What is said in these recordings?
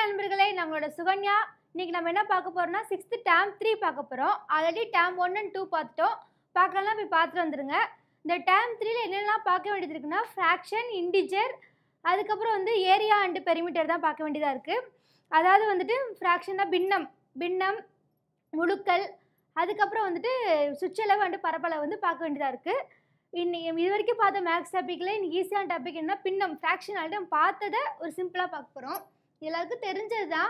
நண்பர்களே நம்மளோட சுகன்யா இன்னைக்கு நம்ம என்ன பார்க்க போறோம்னா சிக்ஸ்த்து டேம் த்ரீ பார்க்க போகிறோம் already dam one and two பார்த்துட்டோம் பார்க்கலாம் போய் பார்த்துட்டு வந்துருங்க இந்த டேம் த்ரீல என்னெல்லாம் பார்க்க வேண்டியது இருக்குன்னா ஃப்ராக்ஷன் இண்டிஜர் அதுக்கப்புறம் வந்து ஏரியா அண்டு பெரிமீட்டர் தான் பார்க்க வேண்டியதாக இருக்குது அதாவது வந்துட்டு ஃப்ராக்ஷன்னா பின்னம் பின்னம் முழுக்கள் அதுக்கப்புறம் வந்துட்டு சுற்றளவு அண்டு பரப்பளவு வந்து பார்க்க வேண்டியதாக இருக்குது இன்னைக்கு இது வரைக்கும் பார்த்த மேக்ஸ் டாப்பிக்கில் இன்னைக்கு ஈஸியான டாபிக் என்ன பின்னம் ஃப்ராக்ஷன் ஆல்ரெடி நம்ம பார்த்ததை ஒரு சிம்பிளாக பார்க்க போகிறோம் எல்லாருக்கும் தெரிஞ்சது தான்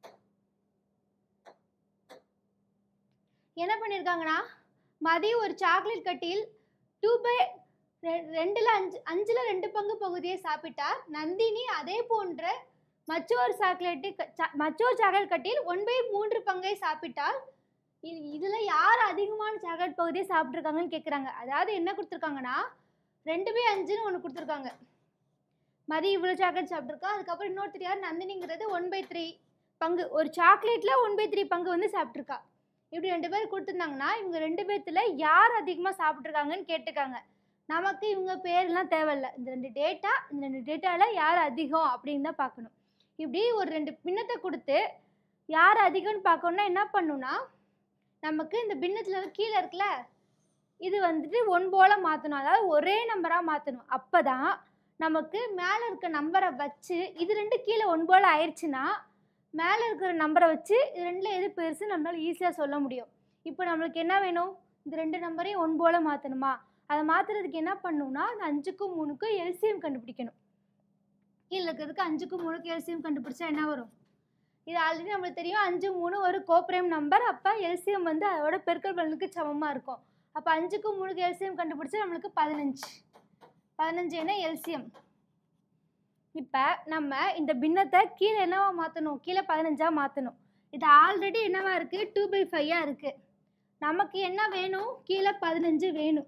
என்ன பண்ணியிருக்காங்கன்னா மதியம் ஒரு சாக்லேட் கட்டியில் டூ பை ரெண்டில் அஞ்சு அஞ்சில் ரெண்டு பங்கு பகுதியை சாப்பிட்டார் நந்தினி அதே போன்ற மற்றொரு சாக்லேட்டு க- சா- மற்றொரு சாக்லேட் கட்டியில் ஒன் பை மூன்று பங்கை சாப்பிட்டால் இது இதில் யார் அதிகமான சாக்லேட் பகுதியை சாப்பிட்ருக்காங்கன்னு கேட்குறாங்க அதாவது என்ன கொடுத்துருக்காங்கன்னா ரெண்டு பை அஞ்சுன்னு ஒன்று கொடுத்துருக்காங்க மதி இவ்வளோ சாக்லேட் சாப்பிட்ருக்கா அதுக்கப்புறம் இன்னொருத்தர் யார் நந்தினிங்கிறது ஒன் பை த்ரீ பங்கு ஒரு சாக்லேட்டில் ஒன் பை த்ரீ பங்கு வந்து சாப்பிட்ருக்கா இப்படி ரெண்டு பேர் கொடுத்துருந்தாங்கன்னா இவங்க ரெண்டு பேர்த்துல யார் அதிகமாக சாப்பிட்ருக்காங்கன்னு கேட்டுக்காங்க நமக்கு இவங்க பேர்லாம் தேவையில்ல இந்த ரெண்டு டேட்டா இந்த ரெண்டு டேட்டாவில் யார் அதிகம் அப்படின்னு தான் பார்க்கணும் இப்படி ஒரு ரெண்டு பின்னத்தை கொடுத்து யார் அதிகம்னு பார்க்கணுன்னா என்ன பண்ணணும்னா நமக்கு இந்த பின்னத்தில் கீழே இருக்குல்ல இது வந்துட்டு ஒன் போல மாற்றணும் அதாவது ஒரே நம்பராக மாற்றணும் அப்போ தான் நமக்கு மேலே இருக்க நம்பரை வச்சு இது ரெண்டு கீழே ஒன் போல ஆயிடுச்சுன்னா மேலே இருக்கிற நம்பரை வச்சு இது ரெண்டில் எது பெருசு நம்மளால் ஈஸியாக சொல்ல முடியும் இப்போ நம்மளுக்கு என்ன வேணும் இந்த ரெண்டு நம்பரையும் ஒன் போல மாற்றணுமா அதை மாற்றுறதுக்கு என்ன பண்ணணும்னா அந்த அஞ்சுக்கும் மூணுக்கும் எல்சிஎம் கண்டுபிடிக்கணும் கீழே இருக்கிறதுக்கு அஞ்சுக்கும் மூணுக்கும் எல்சிஎம் கண்டுபிடிச்சா என்ன வரும் இது ஆல்ரெடி நம்மளுக்கு தெரியும் அஞ்சு மூணு ஒரு கோப்ரேம் நம்பர் அப்போ எல்சிஎம் வந்து அதோட பெருக்கல் பலனுக்கு சமமாக இருக்கும் அப்போ அஞ்சுக்கும் மூணுக்கு எல்சிஎம் கண்டுபிடிச்சா நம்மளுக்கு பதினஞ்சு பதினஞ்சு என்ன எல்சிஎம் இப்போ நம்ம இந்த பின்னத்தை கீழே என்னவா மாற்றணும் கீழே பதினஞ்சா மாற்றணும் இது ஆல்ரெடி என்னவா இருக்குது டூ பை ஃபைவாக இருக்குது நமக்கு என்ன வேணும் கீழே பதினஞ்சு வேணும்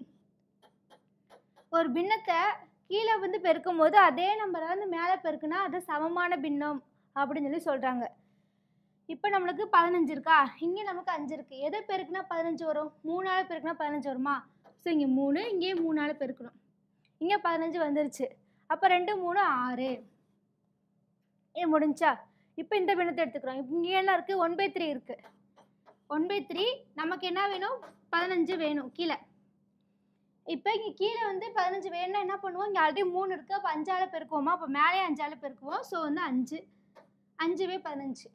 ஒரு பின்னத்தை கீழே வந்து பெருக்கும் போது அதே நம்பரை வந்து மேலே பெருக்குனா அது சமமான பின்னம் அப்படின்னு சொல்லி சொல்கிறாங்க இப்போ நம்மளுக்கு பதினஞ்சு இருக்கா இங்கே நமக்கு அஞ்சு இருக்குது எதை பெருக்குனா பதினஞ்சு வரும் மூணால் பெருக்குனா பதினஞ்சு வருமா ஸோ இங்கே மூணு இங்கேயே மூணால் பெருக்கணும் இங்கே பதினஞ்சு வந்துருச்சு அப்போ ரெண்டு மூணு ஆறு இது முடிஞ்சா இப்போ இந்த பின்னத்தை எடுத்துக்கிறோம் இப்போ இங்கே என்ன இருக்குது ஒன் பை த்ரீ இருக்குது ஒன் பை த்ரீ நமக்கு என்ன வேணும் பதினஞ்சு வேணும் கீழே இப்போ இங்கே கீழே வந்து பதினஞ்சு வேணும்னா என்ன பண்ணுவோம் இங்கே ஆல்ரெடி மூணு இருக்குது அப்போ அஞ்சால் பெருக்குவோமா அப்போ மேலே அஞ்சால் பெருக்குவோம் ஸோ வந்து அஞ்சு அஞ்சு பை பதினஞ்சு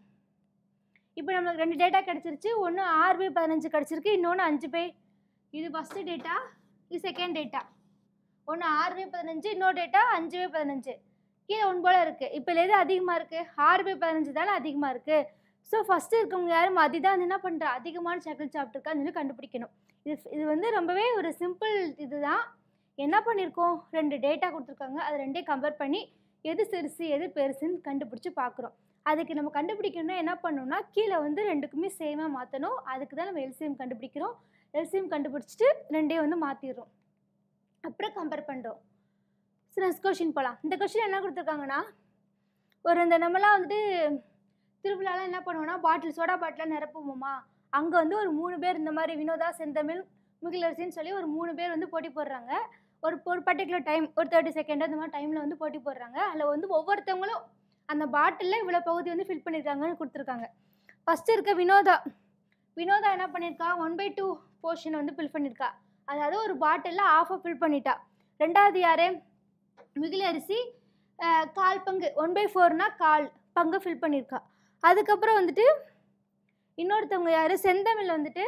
இப்போ நம்மளுக்கு ரெண்டு டேட்டா கிடச்சிருச்சு ஒன்று ஆறு பை பதினஞ்சு கிடச்சிருக்கு இன்னொன்று அஞ்சு பை இது ஃபஸ்ட்டு டேட்டா இது செகண்ட் டேட்டா ஒன்று ஆறு பை பதினஞ்சு இன்னொரு டேட்டா அஞ்சு பை பதினஞ்சு கீழே ஒன்று போல் இருக்குது இப்போ எது அதிகமாக இருக்குது ஆறு பை பதினஞ்சு தானே அதிகமாக இருக்குது ஸோ ஃபஸ்ட்டு இருக்கவங்க யாரும் மதி தான் வந்து என்ன பண்ணுறா அதிகமான சாக்லேட் சாப்பிட்ருக்கான்னு சொல்லி கண்டுபிடிக்கணும் இது இது வந்து ரொம்பவே ஒரு சிம்பிள் இதுதான் என்ன பண்ணியிருக்கோம் ரெண்டு டேட்டா கொடுத்துருக்காங்க அது ரெண்டையும் கம்பேர் பண்ணி எது சிறுசு எது பெருசுன்னு கண்டுபிடிச்சி பார்க்குறோம் அதுக்கு நம்ம கண்டுபிடிக்கணும்னா என்ன பண்ணணும்னா கீழே வந்து ரெண்டுக்குமே சேமாக மாற்றணும் அதுக்கு தான் நம்ம எல்சிஎம் கண்டுபிடிக்கிறோம் எல்சிஎம் கண்டுபிடிச்சிட்டு ரெண்டையும் வந்து மாற்றிடுறோம் அப்புறம் கம்பேர் பண்ணுறோம் சரி நெக்ஸ்ட் கொஷின் போகலாம் இந்த கொஷின் என்ன கொடுத்துருக்காங்கன்னா ஒரு இந்த நம்மலாம் வந்துட்டு திருவிழாலாம் என்ன பண்ணுவோம்னா பாட்டில் சோடா பாட்டிலாம் நிரப்புவோமா அங்கே வந்து ஒரு மூணு பேர் இந்த மாதிரி வினோதா செந்தமிழ் முகிலரசின்னு சொல்லி ஒரு மூணு பேர் வந்து போட்டி போடுறாங்க ஒரு ஒரு பர்டிகுலர் டைம் ஒரு தேர்ட்டி செகண்ட் அந்த மாதிரி டைமில் வந்து போட்டி போடுறாங்க அதில் வந்து ஒவ்வொருத்தவங்களும் அந்த பாட்டிலில் இவ்வளோ பகுதி வந்து ஃபில் பண்ணியிருக்காங்கன்னு கொடுத்துருக்காங்க ஃபஸ்ட்டு இருக்க வினோதா வினோதா என்ன பண்ணியிருக்கா ஒன் பை டூ போர்ஷன் வந்து ஃபில் பண்ணியிருக்கா அதாவது ஒரு பாட்டிலில் ஆஃபாக ஃபில் பண்ணிட்டா ரெண்டாவது யார் மிகிலரிசி அஹ், கால் பங்கு ஒன் பை ஃபோர்னா கால் பங்கு ஃபில் பண்ணியிருக்கா அதுக்கப்புறம் வந்துட்டு இன்னொருத்தவங்க யார் செந்தமிழ் வந்துட்டு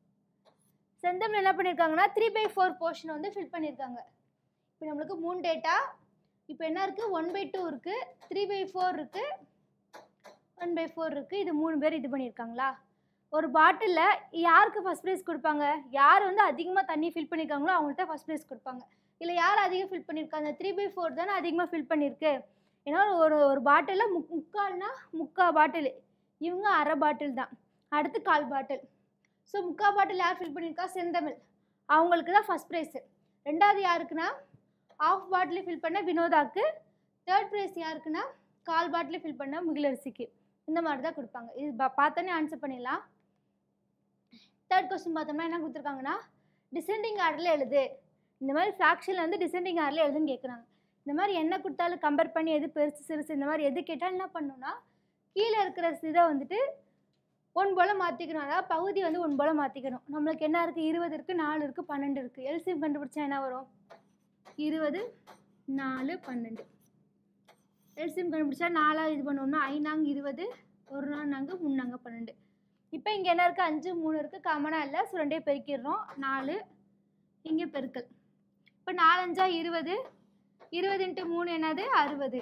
செந்தமிழ் என்ன பண்ணியிருக்காங்கன்னா த்ரீ பை ஃபோர் போர்ஷன் வந்து ஃபில் பண்ணியிருக்காங்க இப்போ நம்மளுக்கு மூணு டேட்டா இப்போ என்ன இருக்குது ஒன் பை டூ இருக்குது த்ரீ பை ஃபோர் இருக்குது ஒன் பை ஃபோர் இருக்குது இது மூணு பேர் இது பண்ணியிருக்காங்களா ஒரு பாட்டிலில் யாருக்கு ஃபஸ்ட் ப்ரைஸ் கொடுப்பாங்க யார் வந்து அதிகமாக தண்ணி ஃபில் பண்ணியிருக்காங்களோ அவங்கள்ட்ட ஃபஸ்ட் ப்ரைஸ் கொடுப்பாங்க இல்லை யார் அதிகம் ஃபில் பண்ணியிருக்காங்க த்ரீ பை ஃபோர் தானே அதிகமாக ஃபில் பண்ணியிருக்கு ஏன்னா ஒரு ஒரு பாட்டிலில் முக் முக்கால்னா முக்கால் பாட்டில் இவங்க அரை பாட்டில் தான் அடுத்து கால் பாட்டில் ஸோ முக்கால் பாட்டில் யார் ஃபில் பண்ணியிருக்கா செந்தமிழ் அவங்களுக்கு தான் ஃபஸ்ட் ப்ரைஸு ரெண்டாவது யாருக்குன்னா ஆஃப் பாட்டில் ஃபில் பண்ண வினோதாக்கு தேர்ட் ப்ரைஸ் யாருக்குன்னா கால் பாட்டில் ஃபில் பண்ண முகிலரிசிக்கு இந்த மாதிரி தான் கொடுப்பாங்க இது பா- பார்த்தோன்னே ஆன்சர் பண்ணிடலாம் தேர்ட் கொஸ்டின் பார்த்தோம்னா என்ன கொடுத்துருக்காங்கன்னா டிசெண்டிங் ஆர்டரில் எழுது இந்த மாதிரி ஃப்ராக்ஷனில் வந்து டிசெண்டிங் ஆர்டரில் எழுதுன்னு கேட்குறாங்க இந்த மாதிரி என்ன கொடுத்தாலும் கம்பேர் பண்ணி எது பெருசு சிறுசு இந்த மாதிரி எது கேட்டாலும் என்ன பண்ணணும்னா கீழே இருக்கிற இதை வந்துட்டு ஒன் போல் மாற்றிக்கணும் அதாவது பகுதி வந்து ஒன் போல் மாற்றிக்கணும் நம்மளுக்கு என்ன இருக்குது இருபது இருக்குது நாலு இருக்குது பன்னெண்டு இருக்குது எல்சிஎம் கண்டுபிடிச்சா என்ன வரும் இருபது நாலு பன்னெண்டு எல்சிஎம் கண்டுபிடிச்சா நாலாக இது பண்ணோம்னா ஐநாங்க இருபது ஒரு நாள் நாங்கள் மூணாங்க பன்னெண்டு இப்போ இங்கே என்ன இருக்குது அஞ்சு மூணு இருக்குது காமனாக இல்லை ஸோ ரெண்டே பெருக்கிடுறோம் நாலு இங்கே பெருக்கல் இப்போ நாலஞ்சா இருபது இருபது இன்ட்டு மூணு என்னது அறுபது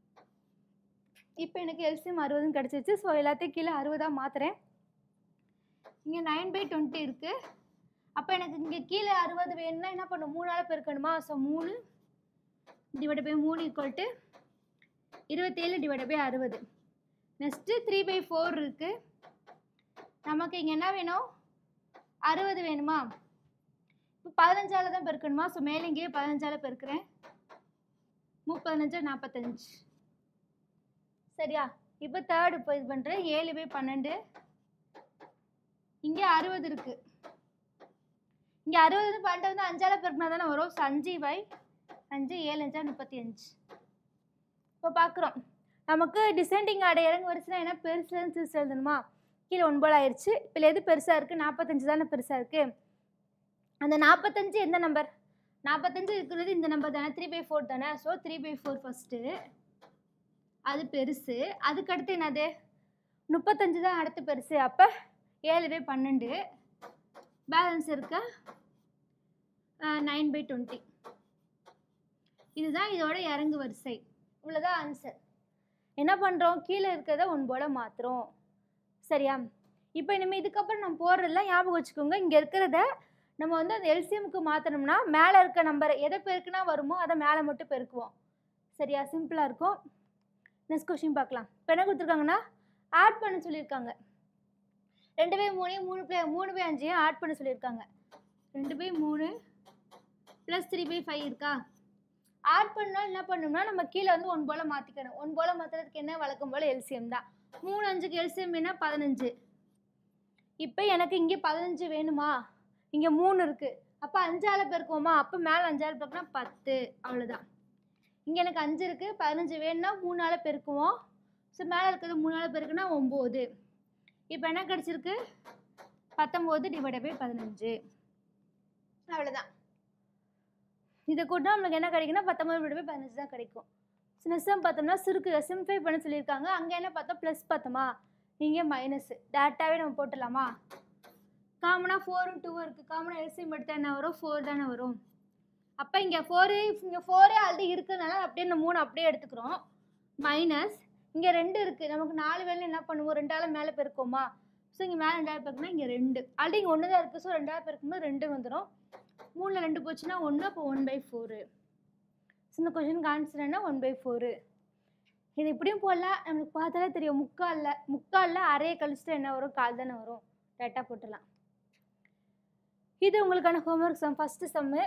இப்போ எனக்கு எல்சிஎம் அறுபதுன்னு கிடச்சிருச்சு ஸோ எல்லாத்தையும் கீழே அறுபதாக மாற்றுறேன் இங்கே நைன் பை டுவெண்ட்டி இருக்குது அப்போ எனக்கு இங்கே கீழே அறுபது வேணும்னா என்ன பண்ணும் மூணால் பெருக்கணுமா ஸோ மூணு டிவைட் பை மூணு ஈக்குவல் டு இருபத்தேழு டிவைட் பை அறுபது நெக்ஸ்ட்டு த்ரீ பை ஃபோர் இருக்குது நமக்கு இங்கே என்ன வேணும் அறுபது வேணுமா இப்போ பதினஞ்சால தான் பெருக்கணுமா ஸோ மேலே இங்கேயே பதினஞ்சால பெருக்கிறேன் முப்பதினஞ்சா நாற்பத்தஞ்சு சரியா இப்போ தேர்ட் இப்போ இது பண்ணுறேன் ஏழு பை பன்னெண்டு இங்கே அறுபது இருக்குது இங்கே அறுபது வந்து பன்னெண்டு வந்து அஞ்சால பெருக்கினா தானே வரும் ஸோ அஞ்சு பை அஞ்சு ஏழு அஞ்சா முப்பத்தி அஞ்சு இப்போ பார்க்குறோம் நமக்கு டிசெண்டிங் ஆட இறங்கு வரிசைனா என்ன பெருசுன்னு சிறுசு எழுதணுமா கீழே ஒன்பது ஆயிடுச்சு இப்போ எது பெருசாக இருக்குது நாற்பத்தஞ்சு தானே பெருசாக இருக்குது அந்த நாற்பத்தஞ்சு எந்த நம்பர் நாற்பத்தஞ்சு இருக்கிறது இந்த நம்பர் தானே த்ரீ பை ஃபோர் தானே so three by four first அது பெருசு அதுக்கடுத்து என்னது முப்பத்தஞ்சு தான் அடுத்து பெருசு அப்போ ஏழு பை பன்னெண்டு பேலன்ஸ் இருக்க நைன் பை டுவெண்ட்டி இதுதான் இதோட இறங்கு வரிசை இவ்வளோதான் ஆன்சர் என்ன பண்ணுறோம் கீழே இருக்கிறத ஒன் போல மாற்றுறோம் சரியா இப்போ இனிமேல் இதுக்கப்புறம் நம்ம போடுறதெல்லாம் ஞாபகம் வச்சுக்கோங்க இங்கே இருக்கிறத நம்ம வந்து அந்த எல்சிஎம்க்கு மாற்றணும்னா மேலே இருக்க நம்பர் எதை பெருக்குனா வருமோ அதை மேலே மட்டும் பெருக்குவோம் சரியா சிம்பிளாக இருக்கும் நெக்ஸ்ட் கொஷின் பார்க்கலாம் இப்போ என்ன கொடுத்துருக்காங்கன்னா ஆட் பண்ண சொல்லியிருக்காங்க ரெண்டு பை மூணு மூணு பை மூணு பை அஞ்சையும் ஆட் பண்ண சொல்லியிருக்காங்க ரெண்டு பை மூணு ப்ளஸ் த்ரீ பை ஃபைவ் இருக்கா ஆட் பண்ணால் என்ன பண்ணணும்னா நம்ம கீழே வந்து ஒன் போல் மாற்றிக்கணும் ஒன் போல் மாற்றுறதுக்கு என்ன வழக்கம் போல் எல்சிஎம் தான் மூணு அஞ்சுக்கு எல்சிஎம் என்ன பதினஞ்சு இப்போ எனக்கு இங்கே பதினஞ்சு வேணுமா இங்கே மூணு இருக்குது அப்போ அஞ்சால் பெருக்குவோமா அப்போ மேலே அஞ்சால் பெருக்குனா பத்து அவ்வளோதான் இங்கே எனக்கு அஞ்சு இருக்குது பதினஞ்சு வேணும்னா மூணால் பெருக்குவோம் ஸோ மேலே இருக்கிறது மூணால் பெருக்குனா ஒம்பது இப்போ என்ன கிடச்சிருக்கு பத்தொம்போது டிவைட் பை பதினஞ்சு அவ்வளோதான் இதை கூட்டினா நம்மளுக்கு என்ன கிடைக்குன்னா பத்தொம்பது டிவைட் பை பதினஞ்சு தான் கிடைக்கும் நெசம் பார்த்தோம்னா சுருக்கு சிம்பிளை பண்ண சொல்லியிருக்காங்க அங்கே என்ன பார்த்தோம் ப்ளஸ் பார்த்தோமா இங்கே மைனஸ் டேரெக்டாகவே நம்ம போட்டுடலாமா காமனாக ஃபோரும் டூவும் இருக்குது காமனாக எல்சிஎம் எடுத்தால் என்ன வரும் ஃபோர் தானே வரும் அப்போ இங்கே ஃபோரு இங்கே ஃபோரே ஆல்ரெடி இருக்கிறதுனால அப்படியே இந்த மூணு அப்படியே எடுத்துக்கிறோம் மைனஸ் இங்கே ரெண்டு இருக்குது நமக்கு நாலு வேலை என்ன பண்ணுவோம் ரெண்டால மேலே பெருக்கோமா ஸோ இங்கே மேலே ரெண்டாயிரம் பெருக்குனா இங்கே ரெண்டு ஆல்ரெடி இங்கே ஒன்று தான் இருக்குது ஸோ ரெண்டாயிரம் பெருக்கும்போது ரெண்டு வந்துடும் மூணில் ரெண்டு போச்சுன்னா ஒன்று அப்போ ஒன் பை ஃபோரு ஸோ இந்த கொஷினுக்கு ஆன்சர் என்ன ஒன் பை ஃபோரு இது இப்படியும் போடலாம் நமக்கு பார்த்தாலே தெரியும் முக்காலில் முக்காலில் அரையை கழிச்சிட்டு என்ன வரும் கால் தானே வரும் டேட்டாக போட்டுடலாம் இது உங்களுக்கான ஹோம்ஒர்க் சம் ஃபஸ்ட்டு சம்மு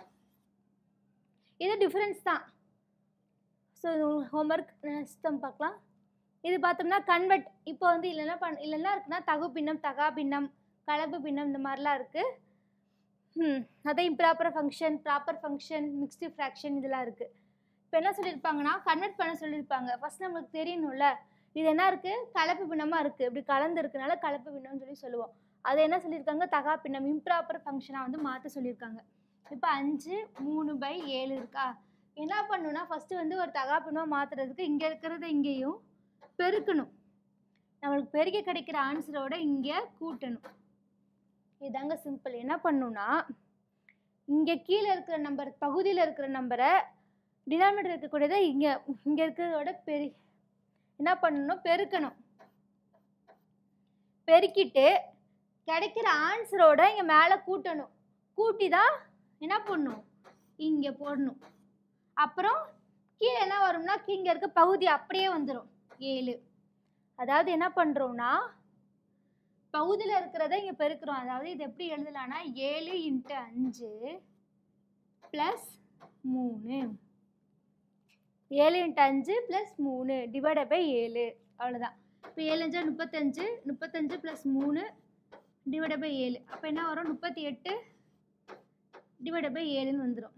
இது டிஃப்ரென்ஸ் தான் ஸோ இது ஹோம்ஒர்க் நெக்ஸ்ட் சம் பார்க்கலாம் இது பார்த்தோம்னா கன்வெர்ட் இப்போ வந்து இல்லைன்னா பண் இல்லைன்னா இருக்குன்னா தகு பின்னம் தகா பின்னம் கலப்பு பின்னம் இந்த மாதிரிலாம் இருக்குது ம் அதான் improper function proper function mixed fraction இதெல்லாம் இருக்குது இப்போ என்ன சொல்லியிருப்பாங்கன்னா கன்வெர்ட் பண்ண சொல்லியிருப்பாங்க ஃபஸ்ட் நம்மளுக்கு தெரியணும்ல இது என்ன இருக்குது கலப்பு பின்னமாக இருக்குது இப்படி கலந்து இருக்கனால கலப்பு பின்னம்னு சொல்லி சொல்லுவோம் அது என்ன சொல்லியிருக்காங்க தகா பின்னம் இம்ப்ராப்பர் ஃபங்க்ஷனாக வந்து மாற்ற சொல்லியிருக்காங்க இப்போ அஞ்சு மூணு பை ஏழு இருக்கா என்ன பண்ணணும்னா ஃபஸ்ட்டு வந்து ஒரு தகா பின்னமாக மாற்றுறதுக்கு இங்கே இருக்கிறத இங்கேயும் பெருக்கணும் நம்மளுக்கு பெருக்கி கிடைக்கிற ஆன்சரோட இங்கே கூட்டணும் இதாங்க சிம்பிள் என்ன பண்ணணும்னா இங்கே கீழே இருக்கிற நம்பர் பகுதியில் இருக்கிற நம்பரை டினாமினேட்டர் இருக்கக்கூடியதை இங்கே இங்கே இருக்கிறதோட பெரு என்ன பண்ணணும் பெருக்கணும் பெருக்கிட்டு கிடைக்கிற ஆன்சரோட இங்கே மேலே கூட்டணும் கூட்டி தான் என்ன பண்ணணும் இங்கே போடணும் அப்புறம் கீழே என்ன வரும்னா இங்கே இருக்க பகுதி அப்படியே வந்துடும் ஏழு அதாவது என்ன பண்ணுறோம்னா பகுதியில் இருக்கிறத இங்கே பெருக்கிறோம் அதாவது இது எப்படி எழுதலாம்னா ஏழு இன்ட்டு அஞ்சு ப்ளஸ் மூணு ஏழு இன்ட்டு அஞ்சு ப்ளஸ் மூணு டிவைட் பை ஏழு அவ்வளோதான் இப்போ ஏழு அஞ்சா முப்பத்தஞ்சு முப்பத்தஞ்சு ப்ளஸ் மூணு டிவைட் பை ஏழு அப்போ என்ன வரும் முப்பத்தி எட்டு டிவைட் பை ஏழுன்னு வந்துடும்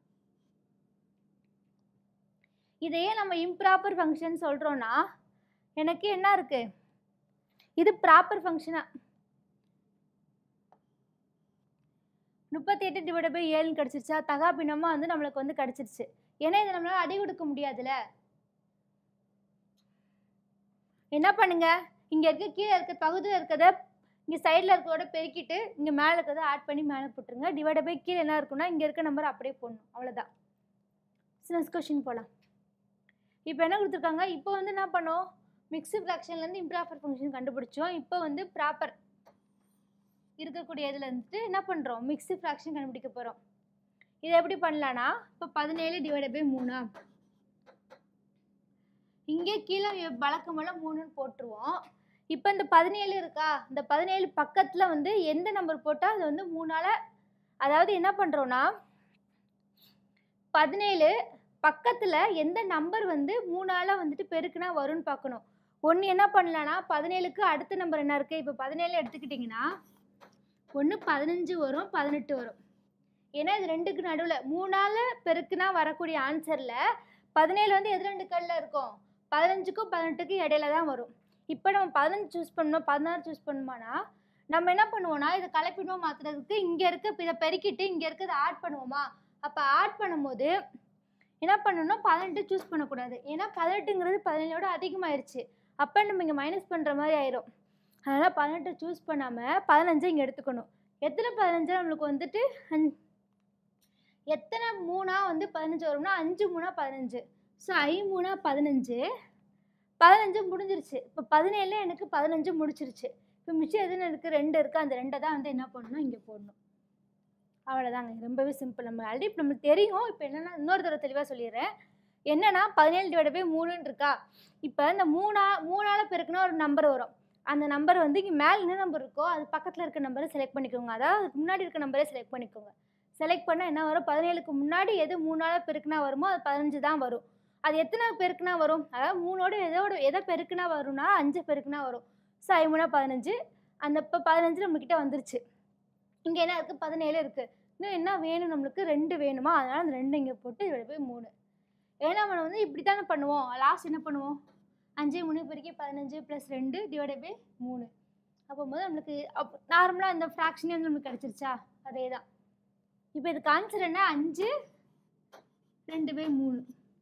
இதையே நம்ம இம்ப்ராப்பர் ஃபங்க்ஷன் சொல்கிறோன்னா எனக்கு என்ன இருக்கு இது ப்ராப்பர் ஃபங்க்ஷனா முப்பத்தி எட்டு டிவைட் பை ஏழுன்னு கிடச்சிருச்சா தகா பின்னமாக வந்து நம்மளுக்கு வந்து கிடச்சிருச்சு ஏன்னா இதை நம்மளால அடி கொடுக்க முடியாதுல்ல என்ன பண்ணுங்க இங்கே இருக்க கீழே இருக்க பகுதியில் இருக்கிறத இங்கே சைடில் இருக்கிறதோட பெருக்கிட்டு இங்கே மேலே இருக்கிறத ஆட் பண்ணி மேலே போட்டுருங்க டிவைட் பை கீழே என்ன இருக்குன்னா இங்கே இருக்க நம்பர் அப்படியே போடணும் அவ்வளோதான் நெக்ஸ்ட் கொஷின் போகலாம் இப்போ என்ன கொடுத்துருக்காங்க இப்போ வந்து என்ன பண்ணோம் மிக்ஸு ஃப்ராக்ஷன்லேருந்து இம்ப்ராப்பர் ஃபங்க்ஷன் கண்டுபிடிச்சோம் இப்போ வந்து ப்ராப்பர் இருக்கக்கூடிய இதில் வந்துட்டு என்ன பண்ணுறோம் மிக்ஸு ஃப்ராக்ஷன் கண்டுபிடிக்க போகிறோம் இதை எப்படி பண்ணலான்னா இப்போ பதினேழு டிவைட் பை மூணா இங்கே கீழே வழக்கமெல்லாம் மூணுன்னு போட்டுருவோம் இப்போ இந்த பதினேழு இருக்கா இந்த பதினேழு பக்கத்தில் வந்து எந்த நம்பர் போட்டால் அது வந்து மூணால் அதாவது என்ன பண்ணுறோன்னா பதினேழு பக்கத்தில் எந்த நம்பர் வந்து மூணால் வந்துட்டு பெருக்குனா வரும்னு பார்க்கணும் ஒன்று என்ன பண்ணலான்னா பதினேழுக்கு அடுத்த நம்பர் என்ன இருக்குது இப்போ பதினேழு எடுத்துக்கிட்டிங்கன்னா ஒன்று பதினஞ்சு வரும் பதினெட்டு வரும் ஏன்னா இது ரெண்டுக்கு நடுவில் மூணால் பெருக்குனா வரக்கூடிய ஆன்சரில் பதினேழு வந்து எது ரெண்டு கல்லில் இருக்கும் பதினஞ்சுக்கும் பதினெட்டுக்கும் இடையில தான் வரும் இப்போ நம்ம பதினஞ்சு சூஸ் பண்ணணும் பதினாறு சூஸ் பண்ணுமானா நம்ம என்ன பண்ணுவோம்னா இதை கலப்பிடுவோம் மாற்றுறதுக்கு இங்கே இருக்க இதை பெருக்கிட்டு இங்கே இருக்கிறத ஆட் பண்ணுவோமா அப்போ ஆட் பண்ணும்போது என்ன பண்ணணும்னா பதினெட்டு சூஸ் பண்ணக்கூடாது ஏன்னா பதினெட்டுங்கிறது பதினேழோட அதிகமாயிருச்சு அப்போ நம்ம இங்கே மைனஸ் பண்ணுற மாதிரி ஆயிரும் அதனால் பதினெட்டு சூஸ் பண்ணாமல் பதினஞ்சை இங்கே எடுத்துக்கணும் எத்தனை பதினஞ்சு நம்மளுக்கு வந்துட்டு அஞ் எத்தனை மூணா வந்து பதினஞ்சு வரும்னா அஞ்சு மூணா பதினஞ்சு ஸோ ஐ மூணா பதினஞ்சு பதினஞ்சு முடிஞ்சிருச்சு இப்போ பதினேழு எனக்கு பதினஞ்சு முடிச்சிருச்சு இப்போ மிச்சம் எதுன்னு இருக்குது ரெண்டு இருக்குது அந்த ரெண்டை தான் வந்து என்ன பண்ணணும் இங்கே போடணும் அவ்வளோதாங்க ரொம்பவே சிம்பிள் நம்ம ஆல்ரெடி இப்போ நம்மளுக்கு தெரியும் இப்போ என்னென்னா இன்னொரு தடவை தெளிவாக சொல்லிடுறேன் என்னன்னா பதினேழு டிவைட் பை மூணுன்னு இருக்கா இப்போ இந்த மூணா மூணால் பெருக்குனா ஒரு நம்பர் வரும் அந்த நம்பர் வந்து இங்கே மேலே என்ன நம்பர் இருக்கோ அது பக்கத்தில் இருக்க நம்பரை செலக்ட் பண்ணிக்கோங்க அதாவது அதுக்கு முன்னாடி இருக்க நம்பரே செலக்ட் பண்ணிக்கோங்க செலக்ட் பண்ணால் என்ன வரும் பதினேழுக்கு முன்னாடி எது மூணால் பெருக்குனா வருமோ அது பதினஞ்சு தான் வரும் அது எத்தனை பெருக்குனா வரும் அதாவது மூணோட எதோட எதை பெருக்குனா வரும்னா அஞ்சு பெருக்குனா வரும் ஸோ ஐமூணா பதினஞ்சு அந்த இப்போ பதினஞ்சு நம்மக்கிட்ட வந்துருச்சு இங்கே என்ன இருக்குது பதினேழு இருக்குது இன்னும் என்ன வேணும் நம்மளுக்கு ரெண்டு வேணுமா அதனால் அந்த ரெண்டு இங்கே போட்டு இதில் போய் மூணு ஏன்னா நம்ம வந்து இப்படி தானே பண்ணுவோம் லாஸ்ட் என்ன பண்ணுவோம் அஞ்சு மூணு பெருக்கி பதினஞ்சு ப்ளஸ் ரெண்டு டிவைட் பை மூணு அப்போ போது நம்மளுக்கு அப் நார்மலாக இந்த ஃப்ராக்ஷனே வந்து நம்மளுக்கு கிடச்சிருச்சா அதே தான் இப்போ இதுக்கு ஆன்சர் என்ன அஞ்சு ரெண்டு பை மூணு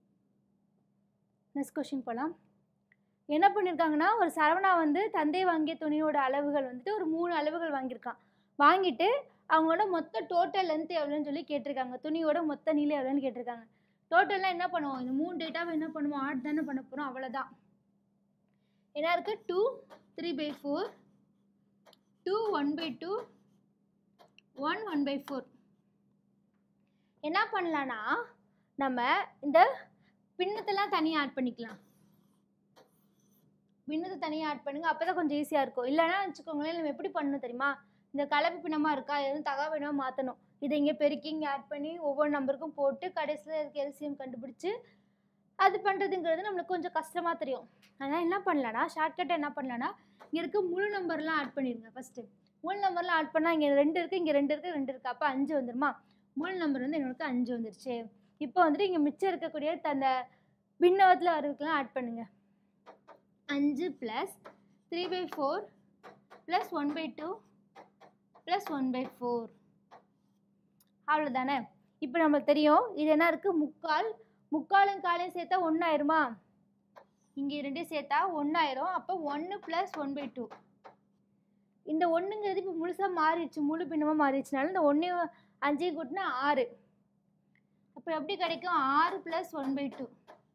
நெக்ஸ்ட் கொஷின் போகலாம் என்ன பண்ணியிருக்காங்கன்னா ஒரு சரவணா வந்து தந்தை வாங்கிய துணியோட அளவுகள் வந்துட்டு ஒரு மூணு அளவுகள் வாங்கியிருக்கான் வாங்கிட்டு அவங்களோட மொத்த டோட்டல் லென்த் எவ்வளோன்னு சொல்லி கேட்டிருக்காங்க துணியோட மொத்த நீளம் எவ்வளோன்னு கேட்டிருக்காங்க டோட்டல்லாம் என்ன பண்ணுவோம் இந்த மூணு டேட்டாவை என்ன பண்ணுவோம் ஆட் தானே பண்ண போகிறோம் அவ்வளோதான் என்ன இருக்குது two three by four two one by two one one by four என்ன பண்ணலான்னா நம்ம இந்த பின்னத்தெல்லாம் தனியாக ஆட் பண்ணிக்கலாம் பின்னத்தை தனியாக ஆட் பண்ணுங்க அப்போ தான் கொஞ்சம் ஈஸியாக இருக்கும் இல்லைன்னா வச்சுக்கோங்களேன் நம்ம எப்படி பண்ணணும் தெரியுமா இந்த கலப்பு பின்னமாக இருக்கா எதுவும் தகா பின்னமாக மாற்றணும் இதை இங்கே பெருக்கி இங்கே ஆட் பண்ணி ஒவ்வொரு நம்பருக்கும் போட்டு கடைசியில் இதுக்கு எல்சிஎம் கண்டுபிடிச்சி அது பண்ணுறதுங்கிறது நம்மளுக்கு கொஞ்சம் கஷ்டமாக தெரியும் அதனால் என்ன பண்ணலான்னா ஷார்ட்கட் என்ன பண்ணலான்னா இங்கே இருக்க முழு நம்பர்லாம் ஆட் பண்ணிடுங்க ஃபஸ்ட்டு முழு நம்பர்லாம் ஆட் பண்ணால் இங்கே ரெண்டு இருக்குது இங்கே ரெண்டு இருக்குது ரெண்டு இருக்குது அப்போ அஞ்சு வந்துருமா முழு நம்பர் வந்து என்னோட அஞ்சு வந்துருச்சு இப்போ வந்துட்டு இங்கே மிச்சம் இருக்கக்கூடிய அந்த பின்னவத்தில் வரதுக்கெலாம் ஆட் பண்ணுங்க அஞ்சு plus three by four plus one by two plus one by four அவ்வளோதானே இப்போ நம்மளுக்கு தெரியும் இது என்ன இருக்குது முக்கால் முக்காலும் காலையும் சேர்த்தா ஒன்றாயிருமா இங்கே ரெண்டையும் சேர்த்தா ஒன்றாயிரும் அப்போ ஒன்று ப்ளஸ் ஒன் பை டூ இந்த ஒன்றுங்கிறது இப்போ முழுசாக மாறிடுச்சு முழு பின்னமாக மாறிடுச்சுனால இந்த ஒன்று அஞ்சையும் கூட்டினா ஆறு அப்போ எப்படி கிடைக்கும் ஆறு ப்ளஸ் ஒன் பை டூ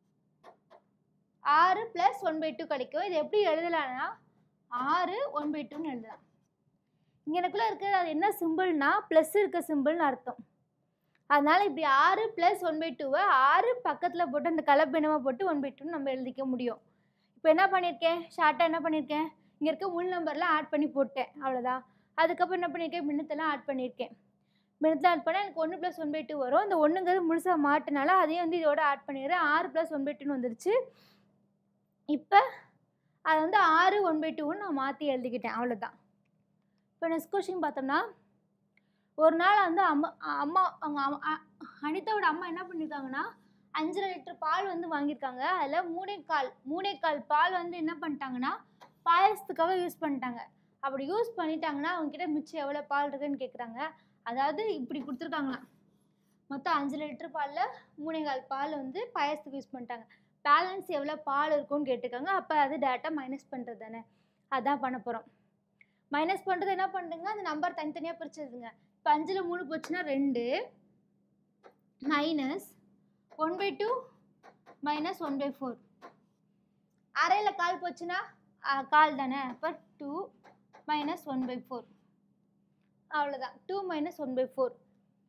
ஆறு ப்ளஸ் ஒன் பை டூ கிடைக்கும் இது எப்படி எழுதலாம்னா ஆறு ஒன் பை டூன்னு எழுதலாம் இங்கே எனக்குள்ளே இருக்கிறது அது என்ன சிம்பிள்னா ப்ளஸ் இருக்க சிம்பிள்னு அர்த்தம் அதனால் இப்படி ஆறு ப்ளஸ் ஒன் பை டூவை ஆறு பக்கத்தில் போட்டு அந்த கலப்பினமாக போட்டு ஒன் பை டூன்னு நம்ம எழுதிக்க முடியும் இப்போ என்ன பண்ணியிருக்கேன் ஷார்ட்டாக என்ன பண்ணியிருக்கேன் இங்கே இருக்க முள் நம்பர்லாம் ஆட் பண்ணி போட்டேன் அவ்வளோதான் அதுக்கப்புறம் என்ன பண்ணியிருக்கேன் மின்னத்தெல்லாம் ஆட் பண்ணியிருக்கேன் மின்னத்தில் ஆட் பண்ணால் எனக்கு ஒன்று ப்ளஸ் ஒன் பை டூ வரும் இந்த ஒன்றுங்கிறது முழுசாக மாட்டினால அதையும் வந்து இதோட ஆட் பண்ணிடுறேன் ஆறு ப்ளஸ் ஒன் பை டூன்னு வந்துருச்சு இப்போ அதை வந்து ஆறு ஒன் பை டூன்னு நான் மாற்றி எழுதிக்கிட்டேன் அவ்வளோதான் இப்போ நெக்ஸ்ட் கொஷின் பார்த்தோம்னா ஒரு நாள் வந்து அம்மா அம்மா அவங்க அம்மா அ- அனிதாவோட அம்மா என்ன பண்ணியிருக்காங்கன்னா அஞ்சரை லிட்டர் பால் வந்து வாங்கியிருக்காங்க அதில் மூணே கால் மூணே கால் பால் வந்து என்ன பண்ணிட்டாங்கன்னா பாயசத்துக்காக யூஸ் பண்ணிட்டாங்க அப்படி யூஸ் பண்ணிட்டாங்கன்னா அவங்கக்கிட்ட மிச்சம் எவ்வளோ பால் இருக்குன்னு கேட்குறாங்க அதாவது இப்படி கொடுத்துருக்காங்களாம் மொத்தம் அஞ்சு லிட்டர் பாலில் மூணே கால் பால் வந்து பாயசத்துக்கு யூஸ் பண்ணிட்டாங்க பேலன்ஸ் எவ்வளோ பால் இருக்கும்னு கேட்டிருக்காங்க அப்போ அது டேரெக்டாக மைனஸ் பண்ணுறது தானே அதான் பண்ண போகிறோம் மைனஸ் பண்ணுறது என்ன பண்ணுறங்க அந்த நம்பர் தனித்தனியாக பிரிச்சிருதுங்க இப்போ அஞ்சில் மூணு போச்சுன்னா ரெண்டு minus one by two minus one by four அரையில் கால் போச்சுன்னா ஆ, கால் தானே அப்போ two minus one by four அவ்வளோதான் two minus one by four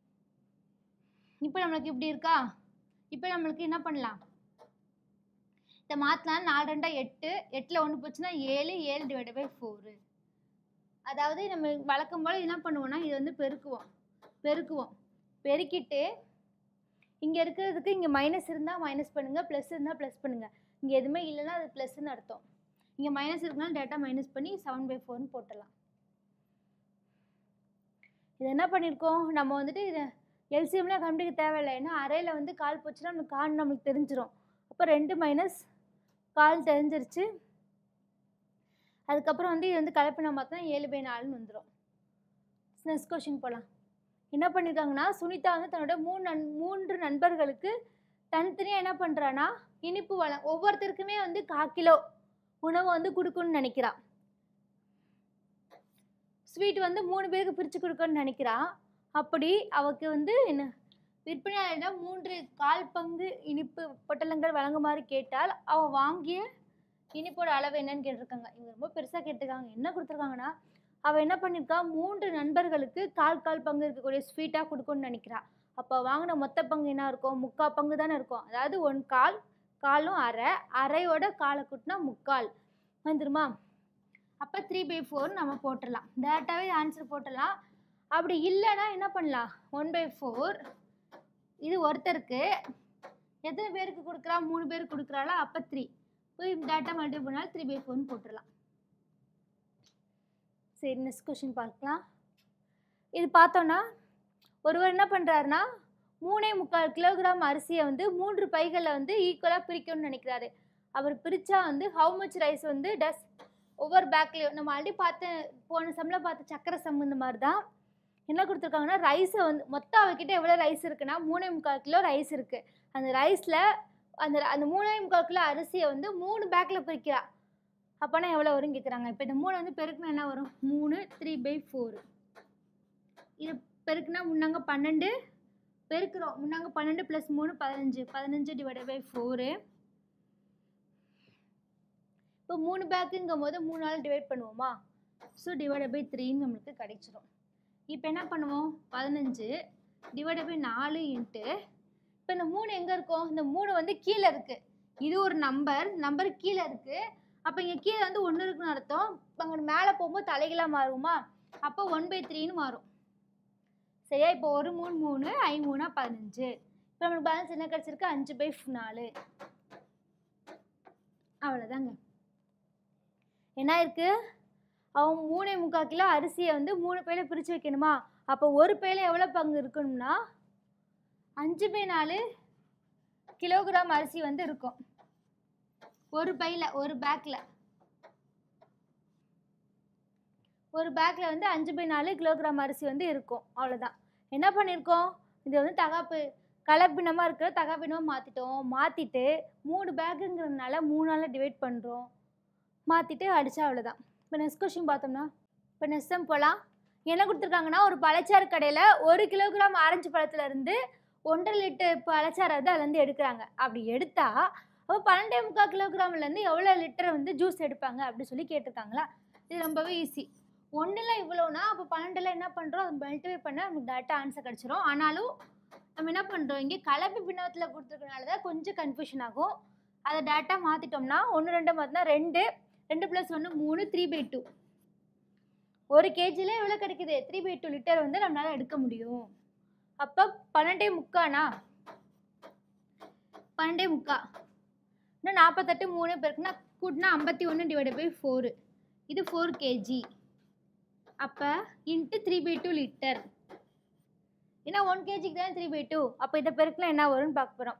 இப்போ நம்மளுக்கு இப்படி இருக்கா இப்போ நம்மளுக்கு என்ன பண்ணலாம் இதை மாற்றலாம் நாலு ரெண்டா எட்டு எட்டில் ஒன்று போச்சுன்னா ஏழு ஏழு டிவைட் பை ஃபோரு அதாவது நம்ம வழக்கம் போல் என்ன பண்ணுவோம்னா இது வந்து பெருக்குவோம் பெருக்குவோம் பெருக்கிட்டு இங்கே இருக்கிறதுக்கு இங்கே மைனஸ் இருந்தால் மைனஸ் பண்ணுங்கள் ப்ளஸ் இருந்தால் ப்ளஸ் பண்ணுங்கள் இங்கே எதுவுமே இல்லைன்னா அது ப்ளஸ்ன்னு அர்த்தம் இங்கே மைனஸ் இருக்குனால டேட்டா மைனஸ் பண்ணி செவன் பை ஃபோர்னு போட்டுடலாம் இது என்ன பண்ணியிருக்கோம் நம்ம வந்துட்டு இதை எல்சிஎம்லாம் கண்டுபிடிக்க தேவையில்லை ஏன்னா அரையில் வந்து கால் போச்சுன்னா நமக்கு கால் நம்மளுக்கு தெரிஞ்சிடும் அப்போ ரெண்டு மைனஸ் கால் தெரிஞ்சிருச்சு அதுக்கப்புறம் வந்து இது வந்து கலப்பினா பார்த்தா ஏழு பை நாலுன்னு வந்துடும் நெக்ஸ்ட் கொஷின் போகலாம் என்ன பண்ணியிருக்காங்கன்னா சுனிதா வந்து தன்னோட மூணு நண் மூன்று நண்பர்களுக்கு தனித்தனியாக என்ன பண்ணுறான்னா இனிப்பு வள ஒவ்வொருத்தருக்குமே வந்து கால் கிலோ உணவு வந்து கொடுக்கணும்னு நினைக்கிறா ஸ்வீட் வந்து மூணு பேருக்கு பிரித்து கொடுக்கணும்னு நினைக்கிறா அப்படி அவக்கு வந்து என்ன விற்பனையாளரிடம் மூன்று கால் பங்கு இனிப்பு பொட்டலங்கள் வழங்குமாறு கேட்டால் அவள் வாங்கிய இனிப்போட அளவு என்னன்னு கேட்டிருக்காங்க இவங்க ரொம்ப பெருசாக கேட்டிருக்காங்க என்ன கொடுத்துருக்காங்கன்னா அவள் என்ன பண்ணியிருக்கா மூன்று நண்பர்களுக்கு கால் கால் பங்கு இருக்கக்கூடிய ஸ்வீட்டாக கொடுக்கணும்னு நினைக்கிறா அப்போ வாங்கின மொத்த பங்கு என்ன இருக்கும் முக்கால் பங்கு தானே இருக்கும் அதாவது ஒன் கால் காலும் அரை அரையோட காலை கூட்டினா முக்கால் வந்துருமா அப்போ த்ரீ பை ஃபோர் நம்ம போட்டுடலாம் டேரெக்டாகவே ஆன்சர் போட்டுடலாம் அப்படி இல்லைன்னா என்ன பண்ணலாம் ஒன் பை ஃபோர் இது ஒருத்தருக்கு எத்தனை பேருக்கு கொடுக்குறா மூணு பேருக்கு கொடுக்குறாளா அப்போ த்ரீ போய் டேட்டா மல்டிபிள் பண்ணாலும் த்ரீ பை ஃபோர்னு போட்டுடலாம் சரி நெக்ஸ்ட் கொஷின் பார்க்கலாம் இது பார்த்தோன்னா ஒருவர் என்ன பண்ணுறாருன்னா மூணே முக்கால் கிலோகிராம் அரிசியை வந்து மூன்று பைகளில் வந்து ஈக்குவலாக பிரிக்கணும்னு நினைக்கிறாரு அவர் பிரித்தா வந்து ஹவு மச் ரைஸ் வந்து டஸ் ஒவ்வொரு பேக்லேயும் நம்ம ஆல்ரெடி பார்த்த போன சம்மில் பார்த்த சக்கரை சம் இந்த மாதிரி தான் என்ன கொடுத்துருக்காங்கன்னா ரைஸை வந்து மொத்தம் அவகிட்ட எவ்வளோ ரைஸ் இருக்குன்னா மூணே முக்கால் கிலோ ரைஸ் இருக்குது அந்த ரைஸில் அந்த அந்த மூணே முக்கால் கிலோ அரிசியை வந்து மூணு பேக்கில் பிரிக்கிறா அப்போனா எவ்வளோ வரும் கேட்குறாங்க இப்போ இந்த மூணு வந்து பெருக்குனா என்ன வரும் மூணு த்ரீ பை ஃபோரு இது பெருக்குனா முன்னாங்க பன்னெண்டு பெருக்குறோம் முன்னாங்க பன்னெண்டு ப்ளஸ் மூணு பதினஞ்சு பதினஞ்சு டிவைட் பை ஃபோரு இப்போ மூணு பேக்குங்கும் போது மூணு நாள் டிவைட் பண்ணுவோமா ஸோ டிவைட் பை த்ரீன்னு நம்மளுக்கு கிடைச்சிரும் இப்போ என்ன பண்ணுவோம் பதினஞ்சு டிவைட் பை நாலு இன்ட்டு இப்போ இந்த மூணு எங்கே இருக்கும் இந்த மூணு வந்து கீழே இருக்குது இது ஒரு நம்பர் நம்பர் கீழே இருக்குது அப்போ இங்கே கீழே வந்து ஒன்று இருக்குன்னு அர்த்தம் அங்கே மேலே போகும்போது தலைகளாக மாறுமா அப்போ ஒன் பை த்ரீன்னு மாறும் சரியா இப்போ ஒரு மூணு மூணு ஐ மூணா பதினஞ்சு இப்போ நம்மளுக்கு பேலன்ஸ் என்ன கிடச்சிருக்கு அஞ்சு பை நாலு அவ்வளோதாங்க என்ன இருக்கு அவன் மூணே முக்கால் கிலோ அரிசியை வந்து மூணு பையில பிரித்து வைக்கணுமா அப்போ ஒரு பையில எவ்வளோ பங்கு இருக்கணும்னா அஞ்சு பை நாலு கிலோகிராம் அரிசி வந்து இருக்கும் ஒரு பையில ஒரு பேக்கில் ஒரு பேக்கில் வந்து அஞ்சு பை நாலு கிலோகிராம் அரிசி வந்து இருக்கும் அவ்வளோதான் என்ன பண்ணியிருக்கோம் இது வந்து தகாப்பு கலப்பினமாக இருக்கிற தகாப்பினமாக மாற்றிட்டோம் மாற்றிட்டு மூணு பேக்குங்கிறதுனால மூணு நாளில் டிவைட் பண்ணுறோம் மாற்றிட்டு அடித்தா அவ்வளோதான் இப்போ நெக்ஸ்ட் கொஷின் பார்த்தோம்னா இப்போ நெக்ஸ்ட் டைம் போகலாம் என்ன கொடுத்துருக்காங்கன்னா ஒரு பழச்சாறு கடையில் ஒரு கிலோகிராம் ஆரஞ்சு பழத்துல இருந்து ஒன்றரை லிட்டர் பழச்சாறை வந்து அதுலேருந்து எடுக்கிறாங்க அப்படி எடுத்தா அப்போ பன்னெண்டே முக்கால் கிலோகிராம்லேருந்து எவ்வளோ லிட்டர் வந்து ஜூஸ் எடுப்பாங்க அப்படி சொல்லி கேட்டிருக்காங்களா இது ரொம்பவே ஈஸி ஒன்றில் இவ்வளோனா அப்போ பன்னெண்டில் என்ன பண்ணுறோம் அது மல்டிஃபை பண்ண நமக்கு டேரெக்டாக ஆன்சர் கிடச்சிரும் ஆனாலும் நம்ம என்ன பண்ணுறோம் இங்கே கலப்பு பின்னத்தில் கொடுத்துருக்கனால தான் கொஞ்சம் கன்ஃபியூஷன் ஆகும் அதை டேரெக்டாக மாற்றிட்டோம்னா ஒன்று ரெண்டு மாற்றினா ரெண்டு ரெண்டு ப்ளஸ் ஒன்று மூணு த்ரீ பை டூ ஒரு கேஜியில் எவ்வளோ கிடைக்குது த்ரீ பை டூ லிட்டர் வந்து நம்மளால் எடுக்க முடியும் அப்போ பன்னெண்டே முக்கானா பன்னெண்டே முக்கா இன்னும் நாற்பத்தெட்டு மூணு பேருக்குன்னா கூட்டினா ஐம்பத்தி ஒன்று டிவைட் பை ஃபோரு இது ஃபோர் கேஜி அப்போ into three by two litre ஏன்னா ஒன் கேஜிக்கு தான் த்ரீ பை டூ அப்போ இதை பெருக்கில் என்ன வரும்னு பார்க்க போகிறோம்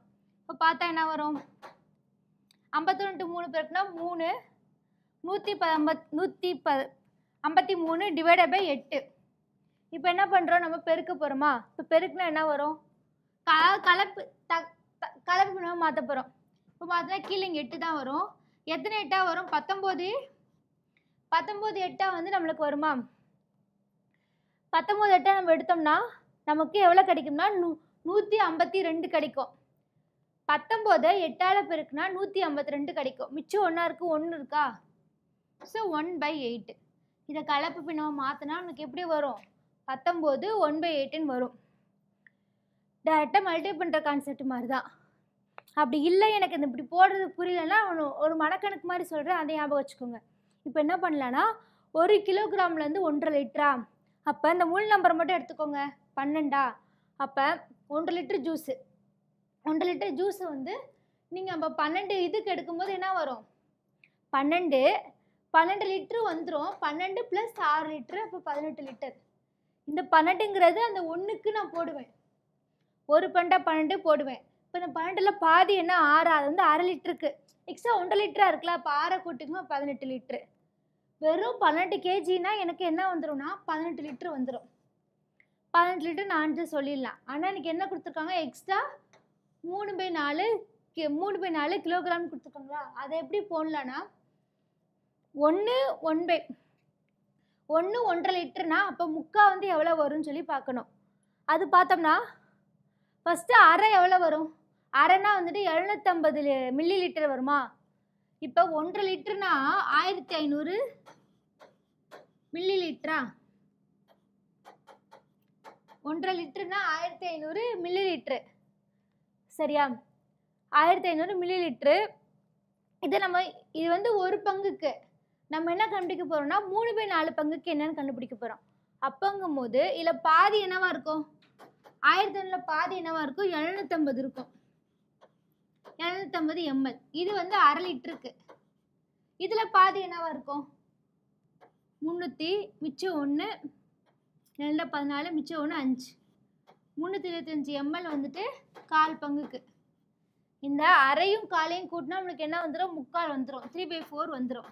இப்போ பார்த்தா என்ன வரும் ஐம்பத்தொன்று மூணு பேருக்குனா மூணு நூற்றி ப ஐம்பத் நூற்றி ப ஐம்பத்தி மூணு டிவைடட் பை எட்டு இப்போ என்ன பண்ணுறோம் நம்ம பெருக்க போகிறோமா இப்போ பெருக்குனா என்ன வரும் க கலப்பு த த- கலப்பு பின்னமாக மாற்ற போகிறோம் இப்போ பார்த்தா கீழே இங்கே எட்டு தான் வரும் எத்தனை எட்டா வரும் பத்தொம்போது பத்தொம்போது எட்டா வந்து நம்மளுக்கு வருமா பத்தொம்போது எட்டா நம்ம எடுத்தோம்னா நமக்கு எவ்வளோ கிடைக்கும்னா நூ நூற்றி ஐம்பத்தி ரெண்டு கிடைக்கும் பத்தொம்போதை எட்டால் பெருக்குனா நூற்றி ஐம்பத்தி ரெண்டு கிடைக்கும் மிச்சம் ஒன்றா இருக்குது ஒன்று இருக்கா ஸோ ஒன் பை எயிட் இதை கலப்பு பின்னமாக மாற்றினா நமக்கு எப்படி வரும் பத்தொம்போது ஒன் பை எயிட்டுன்னு வரும் டேரெக்டாக மல்டிப்ளை பண்ணுற கான்செப்ட் மாதிரி தான் அப்படி இல்லை எனக்கு இந்த இப்படி போடுறது புரியலன்னா ஒன்று ஒரு மனக்கணக்கு மாதிரி சொல்கிறேன் அதை ஞாபகம் வச்சுக்கோங்க இப்போ என்ன பண்ணலான்னா ஒரு கிலோகிராம்லேருந்து ஒன்றரை லிட்டரா அப்போ இந்த முழு நம்பர் மட்டும் எடுத்துக்கோங்க பன்னெண்டா அப்போ ஒன்றரை லிட்டர் ஜூஸு ஒன்றரை லிட்டர் ஜூஸை வந்து நீங்கள் அப்போ பன்னெண்டு இதுக்கு எடுக்கும்போது என்ன வரும் பன்னெண்டு பன்னெண்டு லிட்ரு வந்துடும் பன்னெண்டு ப்ளஸ் ஆறு லிட்ரு அப்போ பதினெட்டு லிட்டர் இந்த பன்னெண்டுங்கிறது அந்த ஒன்றுக்கு நான் போடுவேன் ஒரு பண்டா பன்னெண்டு போடுவேன் இப்போ இந்த பன்னெண்டில் பாதி என்ன ஆறு அது வந்து அரை லிட்டருக்கு எக்ஸ்ட்ரா ஒன்றரை லிட்டராக இருக்குல்ல அப்போ ஆறை கூட்டுங்க பதினெட்டு லிட்ரு வெறும் பன்னெண்டு கேஜினா எனக்கு என்ன வந்துடும்னா பதினெட்டு லிட்ரு வந்துடும் பதினெட்டு லிட்டர் நான் சொல்லிடலாம் ஆனால் எனக்கு என்ன கொடுத்துருக்காங்க எக்ஸ்ட்ரா மூணு பை நாலு கி- மூணு பை நாலு கிலோகிராம் கொடுத்துருக்காங்களா அதை எப்படி போடலான்னா ஒன்று ஒன் பை ஒன்று ஒன்றரை லிட்டர்னா அப்போ முக்கா வந்து எவ்வளோ வரும்னு சொல்லி பார்க்கணும் அது பார்த்தோம்னா ஃபஸ்ட்டு அரை எவ்வளோ வரும் அரைனா வந்துட்டு எழுநூற்றம்பது மில்லி லிட்டர் வருமா இப்போ ஒன்றரை லிட்டர்னா ஆயிரத்தி ஐநூறு மில்லி லிட்டரா ஒன்றரை லிட்டர்னா ஆயிரத்தி ஐநூறு மில்லி லிட்ரு சரியா ஆயிரத்தி ஐநூறு மில்லி லிட்ரு இது நம்ம இது வந்து ஒரு பங்குக்கு நம்ம என்ன கண்டுபிடிக்க போகிறோம்னா மூணு பை நாலு பங்குக்கு என்னன்னு கண்டுபிடிக்க போகிறோம் அப்பங்கும் போது இதில் பாதி என்னவா இருக்கும் ஆயிரத்தி ஐநூறுல பாதி என்னவா இருக்கும் எழுநூற்றம்பது இருக்கும் எழுநூற்றம்பது எம்எல் இது வந்து அரை லிட்டருக்கு இதில் பாதி என்னவா இருக்கும் முந்நூற்றி மிச்சம் ஒன்று ரெண்டில் பதினாலு மிச்சம் ஒன்று அஞ்சு முந்நூற்றி இருபத்தஞ்சி எம்எல் வந்துட்டு கால் பங்குக்கு இந்த அரையும் காலையும் கூட்டினா நம்மளுக்கு என்ன வந்துடும் முக்கால் வந்துடும் த்ரீ பை ஃபோர் வந்துடும்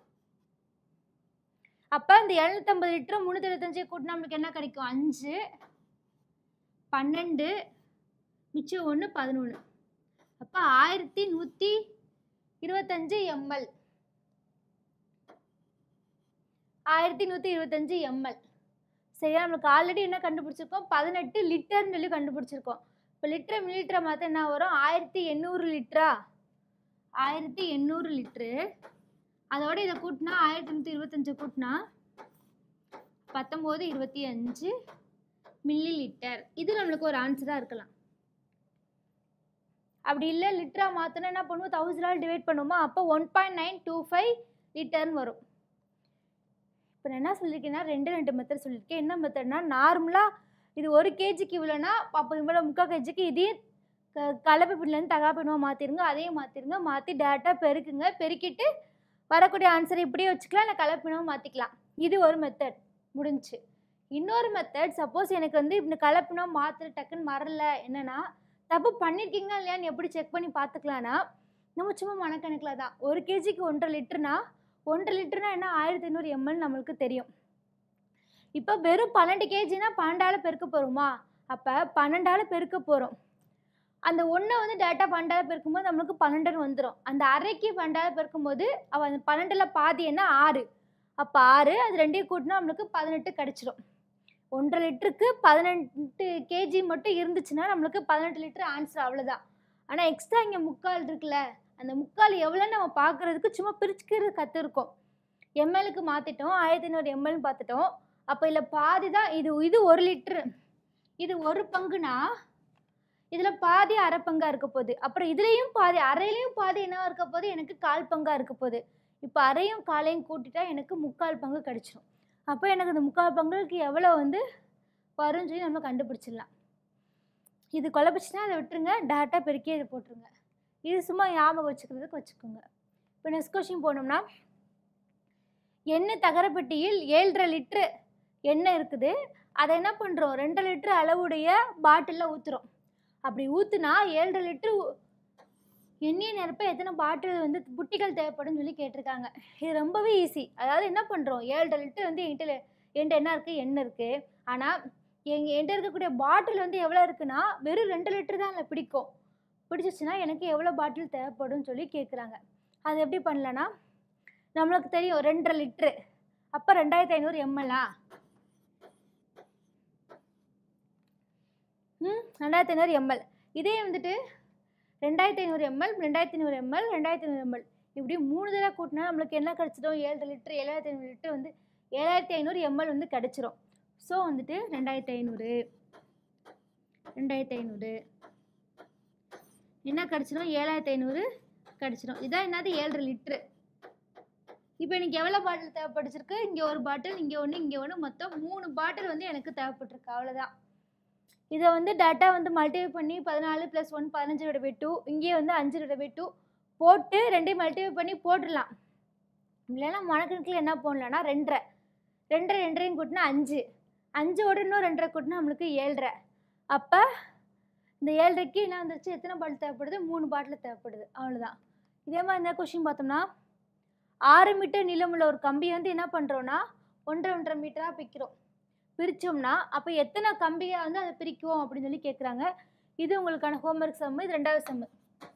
அப்போ இந்த எழுநூற்றம்பது லிட்டர் முந்நூற்றி இருபத்தஞ்சி கூட்டினா நம்மளுக்கு என்ன கிடைக்கும் அஞ்சு பன்னெண்டு மிச்சம் ஒன்று பதினொன்று அப்போ ஆயிரத்தி நூற்றி இருபத்தஞ்சு எம்எல் ஆயிரத்தி நூற்றி இருபத்தஞ்சு எம்எல் சரியா நம்மளுக்கு ஆல்ரெடி என்ன கண்டுபிடிச்சிருக்கோம் பதினெட்டு லிட்டர்னு சொல்லி கண்டுபிடிச்சிருக்கோம் இப்போ லிட்டர் மில்லிலிட்டரை மாற்ற என்ன வரும் ஆயிரத்தி எண்ணூறு லிட்டரா ஆயிரத்தி எண்ணூறு லிட்ரு அதோட இதை கூட்டினா ஆயிரத்தி நூற்றி இருபத்தஞ்சு கூட்டினா பத்தொம்போது இருபத்தி அஞ்சு மில்லி லிட்டர் இது நம்மளுக்கு ஒரு ஆன்சராக இருக்கலாம் அப்படி இல்லை லிட்டரா மாற்றினா என்ன பண்ணுவோம் தௌசண்டால் டிவைட் பண்ணுவோமா அப்போ one point nine two five லிட்டர்னு வரும் இப்போ நான் என்ன சொல்லியிருக்கேன்னா ரெண்டு ரெண்டு மெத்தட் சொல்லியிருக்கேன் என்ன மெத்தட்னா நார்மலாக இது ஒரு கேஜிக்கு இவ்வளோனா அப்போ இவ்வளோ முக்கால் கேஜிக்கு இதையும் க கலப்பு பின்லேருந்து தகா பின்னமாக மாற்றிருங்க அதையும் மாற்றிருங்க மாற்றி டேரெக்டாக பெருக்குங்க பெருக்கிட்டு வரக்கூடிய ஆன்சர் இப்படியே வச்சுக்கலாம் இல்லை கலப்பு பின்னமாக மாற்றிக்கலாம் இது ஒரு மெத்தட் முடிஞ்சுச்சு இன்னொரு மெத்தட் சப்போஸ் எனக்கு வந்து இப்படி கலப்பினம் மாற்று டக்குன்னு மறல என்னன்னா தப்பு பண்ணியிருக்கீங்களா இல்லையான்னு எப்படி செக் பண்ணி பார்த்துக்கலான்னா நம்ம சும்மா மனக்கணக்கில் தான் ஒரு கேஜிக்கு ஒன்றரை லிட்டர்னா ஒன்றரை லிட்டர்னா என்ன ஆயிரத்தி ஐநூறு எம்எல் நம்மளுக்கு தெரியும் இப்போ வெறும் பன்னெண்டு கேஜினா பன்னெண்டால் பெருக்க போகிறோமா அப்போ பன்னெண்டால் பெருக்க போகிறோம் அந்த ஒன்றை வந்து டேட்டா பன்னெண்டால் பெருக்கும்போது நம்மளுக்கு பன்னெண்டுன்னு வந்துடும் அந்த அரைக்கு பன்னெண்டால் பெருக்கும்போது அவள் அந்த பன்னெண்டில் பாதி என்ன ஆறு அப்போ ஆறு அது ரெண்டையும் கூட்டினா நம்மளுக்கு பதினெட்டு கிடச்சிரும் ஒன்றரை லிட்டருக்கு பதினெட்டு கேஜி மட்டும் இருந்துச்சுன்னா நம்மளுக்கு பதினெட்டு லிட்டர் ஆன்சர் அவ்வளோதான் ஆனால் எக்ஸ்ட்ரா இங்கே முக்கால் இருக்குல்ல அந்த முக்கால் எவ்வளோன்னு நம்ம பார்க்குறதுக்கு சும்மா பிரிச்சுக்கிறது கற்றுருக்கோம் எம்எல்க்கு மாற்றிட்டோம் ஆயிரத்தி ஐநூறு எம்எல்னு பார்த்துட்டோம் அப்போ இதில் பாதி தான் இது இது ஒரு லிட்ரு இது ஒரு பங்குனா இதில் பாதி அரை பங்காக இருக்க போகுது அப்புறம் இதுலேயும் பாதி அரையிலையும் பாதி என்னவா இருக்க போகுது எனக்கு கால் பங்காக இருக்க போகுது இப்போ அரையும் காலையும் கூட்டிட்டா எனக்கு முக்கால் பங்கு கிடச்சிரும் அப்போ எனக்கு இந்த முக்கால் பங்குக்கு எவ்வளோ வந்து வரும்னு சொல்லி நம்ம கண்டுபிடிச்சிடலாம் இது குழப்பிச்சுன்னா அதை விட்டுருங்க டேரெக்டாக பெருக்கி இதை போட்டுருங்க இது சும்மா ஞாபகம் வச்சுக்கிறதுக்கு வச்சுக்கோங்க இப்போ நெக்ஸ்ட் கொஷின் போனோம்னா எண்ணெய் தகரப்பெட்டியில் ஏழரை லிட்ரு எண்ணெய் இருக்குது அதை என்ன பண்ணுறோம் ரெண்டு லிட்ரு அளவுடைய பாட்டிலில் ஊற்றுறோம் அப்படி ஊற்றுனா ஏழரை லிட்ரு எண்ணெயை நிரப்ப எத்தனை பாட்டில் வந்து புட்டிகள் தேவைப்படும்னு சொல்லி கேட்டிருக்காங்க இது ரொம்பவே ஈஸி அதாவது என்ன பண்ணுறோம் ஏழரை லிட்டர் வந்து என்கிட்ட என்கிட்ட என்ன இருக்குது எண்ணெய் இருக்குது ஆனால் எங்கள் என்கிட்ட இருக்கக்கூடிய பாட்டில் வந்து எவ்வளோ இருக்குன்னா வெறும் ரெண்டு லிட்டர் தான் அதில் பிடிக்கும் பிடிச்சிச்சுன்னா எனக்கு எவ்வளோ பாட்டில் தேவைப்படும்னு சொல்லி கேட்குறாங்க அது எப்படி பண்ணலன்னா நம்மளுக்கு தெரியும் ரெண்டரை லிட்ரு அப்போ ரெண்டாயிரத்தி ஐநூறு எம்எல்லா ம் ரெண்டாயிரத்தி ஐநூறு எம்எல் இதே வந்துட்டு ரெண்டாயிரத்தி ஐநூறு எம்எல் ரெண்டாயிரத்தி ஐநூறு எம்எல் ரெண்டாயிரத்தி ஐநூறு எம்எல் இப்படி மூணு தடவை கூட்டினா நம்மளுக்கு என்ன கிடச்சிடும் ஏழு லிட்டர் ஏழாயிரத்தி ஐநூறு லிட்டர் வந்து ஏழாயிரத்தி ஐநூறு எம்எல் வந்து கிடச்சிரும் ஸோ வந்துட்டு ரெண்டாயிரத்தி ஐநூறு ரெண்டாயிரத்தி ஐநூறு என்ன கிடச்சிரும் ஏழாயிரத்தி ஐநூறு கிடச்சிரும் இதான் என்னது ஏழரை லிட்ரு இப்போ எனக்கு எவ்வளோ பாட்டில் தேவைப்பட்டுச்சிருக்கு இங்கே ஒரு பாட்டில் இங்கே ஒன்று இங்கே ஒன்று மொத்தம் மூணு பாட்டில் வந்து எனக்கு தேவைப்பட்டிருக்கு அவ்வளோதான் இதை வந்து டேட்டா வந்து மல்டிப்ளை பண்ணி பதினாலு ப்ளஸ் ஒன் பதினஞ்சு விட பை டூ இங்கேயே வந்து அஞ்சு விட பை டூ போட்டு ரெண்டையும் மல்டிப்ளை பண்ணி போட்டுடலாம் இல்லைன்னா மணக்கணக்கில் என்ன போடலான்னா ரெண்டரை ரெண்டரை ரெண்டரையும் கூட்டினா அஞ்சு அஞ்சோட இன்னும் ரெண்டரை கூட்டினா நம்மளுக்கு ஏழரை அப்போ இந்த ஏழரைக்கு என்ன வந்துருச்சு எத்தனை பாட்டில் தேவைப்படுது மூணு பாட்டில் தேவைப்படுது அவ்வளோதான் இதே மாதிரி இந்த கொஷின் பார்த்தோம்னா ஆறு மீட்டர் நீளமுள்ள ஒரு கம்பியை வந்து என்ன பண்ணுறோன்னா ஒன்றரை ஒன்றரை மீட்டராக பிக்கிறோம் பிரித்தோம்னா அப்போ எத்தனை கம்பியை வந்து அதை பிரிக்குவோம் அப்படின்னு சொல்லி கேட்குறாங்க இது உங்களுக்கான ஹோம்ஒர்க் சம்மு இது ரெண்டாவது சம்மு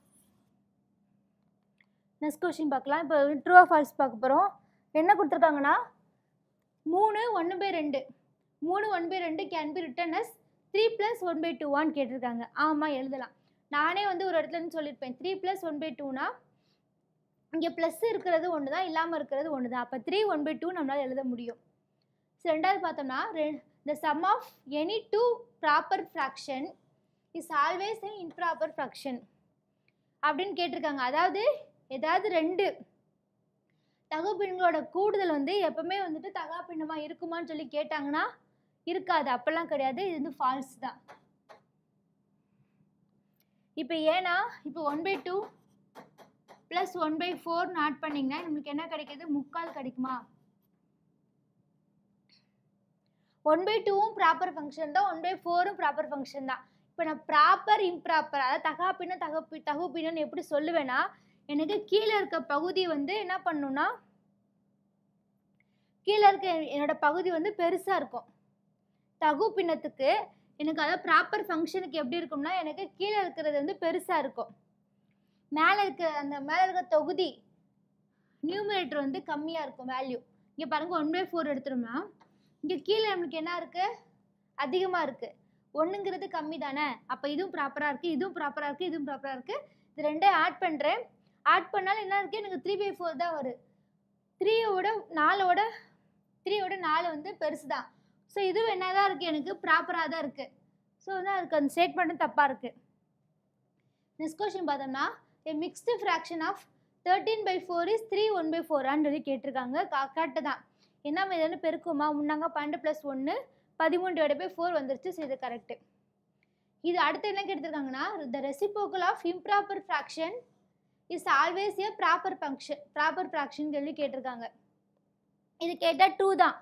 நெக்ஸ்ட் கொஷின் பார்க்கலாம் இப்போ ட்ரூ ஃபால்ஸ் பார்க்க போகிறோம் என்ன கொடுத்துருக்காங்கன்னா மூணு ஒன்று பை ரெண்டு மூணு ஒன் பை ரெண்டு can be written as three plus one by டூவான்னு கேட்டிருக்காங்க ஆமாம் எழுதலாம் நானே வந்து ஒரு இடத்துல இருந்து சொல்லியிருப்பேன் த்ரீ ப்ளஸ் ஒன் பை டூனா இங்கே ப்ளஸ் இருக்கிறது ஒன்று தான் இல்லாமல் இருக்கிறது ஒன்று தான் அப்போ த்ரீ ஒன் பை டூ நம்மளால் எழுத முடியும் ஸோ ரெண்டாவது பார்த்தோம்னா the sum of any two proper fraction is always an improper fraction அப்படின்னு கேட்டிருக்காங்க அதாவது ஏதாவது ரெண்டு தகுப்பின்களோட கூடுதல் வந்து எப்பவுமே வந்துட்டு தகாப்பின்னமாக இருக்குமான்னு சொல்லி கேட்டாங்கன்னா இருக்காது அப்போல்லாம் கிடையாது இது வந்து ஃபால்ஸ் தான் இப்போ ஏன்னா இப்போ one by two plus one by four note பண்ணிங்கன்னா நம்மளுக்கு என்ன கிடைக்கிது முக்கால் கிடைக்குமா ஒன் பை டூவும் ப்ராப்பர் ஃபங்க்ஷன் தான் ஒன் பை ஃபோரும் ப்ராப்பர் ஃபங்க்ஷன் தான் இப்போ நான் ப்ராப்பர் இம்ப்ராப்பர் அதாவது தகாப்பின தகப்பி தகுப்பினன்னு எப்படி சொல்லுவேன்னா எனக்கு கீழே இருக்க பகுதி வந்து என்ன பண்ணணும்னா கீழே இருக்க என்னோட பகுதி வந்து பெருசாக இருக்கும் தகுப்பினத்துக்கு எனக்கு அதாவது ப்ராப்பர் ஃபங்க்ஷனுக்கு எப்படி இருக்கும்னா எனக்கு கீழே இருக்கிறது வந்து பெருசாக இருக்கும் மேலே இருக்க அந்த மேலே இருக்க தொகுதி நியூமரேட்டர் வந்து கம்மியாக இருக்கும் வேல்யூ இங்கே பாருங்க ஒன் பை ஃபோர் எடுத்துட்டோம்னா இங்கே கீழே நம்மளுக்கு என்ன இருக்குது அதிகமாக இருக்குது ஒன்றுங்கிறது கம்மி தானே அப்போ இதுவும் ப்ராப்பராக இருக்குது இதுவும் ப்ராப்பராக இருக்குது இதுவும் ப்ராப்பராக இருக்குது இது ரெண்டையும் ஆட் பண்ணுறேன் ஆட் பண்ணாலும் என்ன இருக்குது எனக்கு த்ரீ பை ஃபோர் தான் வரும் த்ரீயோட நாலோட த்ரீயோட நாலு வந்து பெருசு தான் ஸோ இதுவும் என்ன தான் இருக்குது எனக்கு ப்ராப்பராக தான் இருக்குது ஸோ வந்து அதுக்கு அந்த ஸ்டேட்மெண்ட்டும் தப்பாக இருக்குது நெக்ஸ்ட் கொஸ்டின் பார்த்தோம்னா a mixed fraction of thirteen by four is three one by ஃபோரான்னு சொல்லி கேட்டிருக்காங்க கரெக்டு தான் என்ன இதுன்னு பெருக்குமா முன்னாங்க பன்னெண்டு ப்ளஸ் ஒன்று பதிமூணு டிவைட் பை ஃபோர் வந்துருச்சு ஸோ இது கரெக்டு இது அடுத்து என்ன கேட்டிருக்காங்கன்னா the reciprocal of improper fraction is always a proper function proper fraction சொல்லி கேட்டிருக்காங்க இது கேட்டால் டூ தான்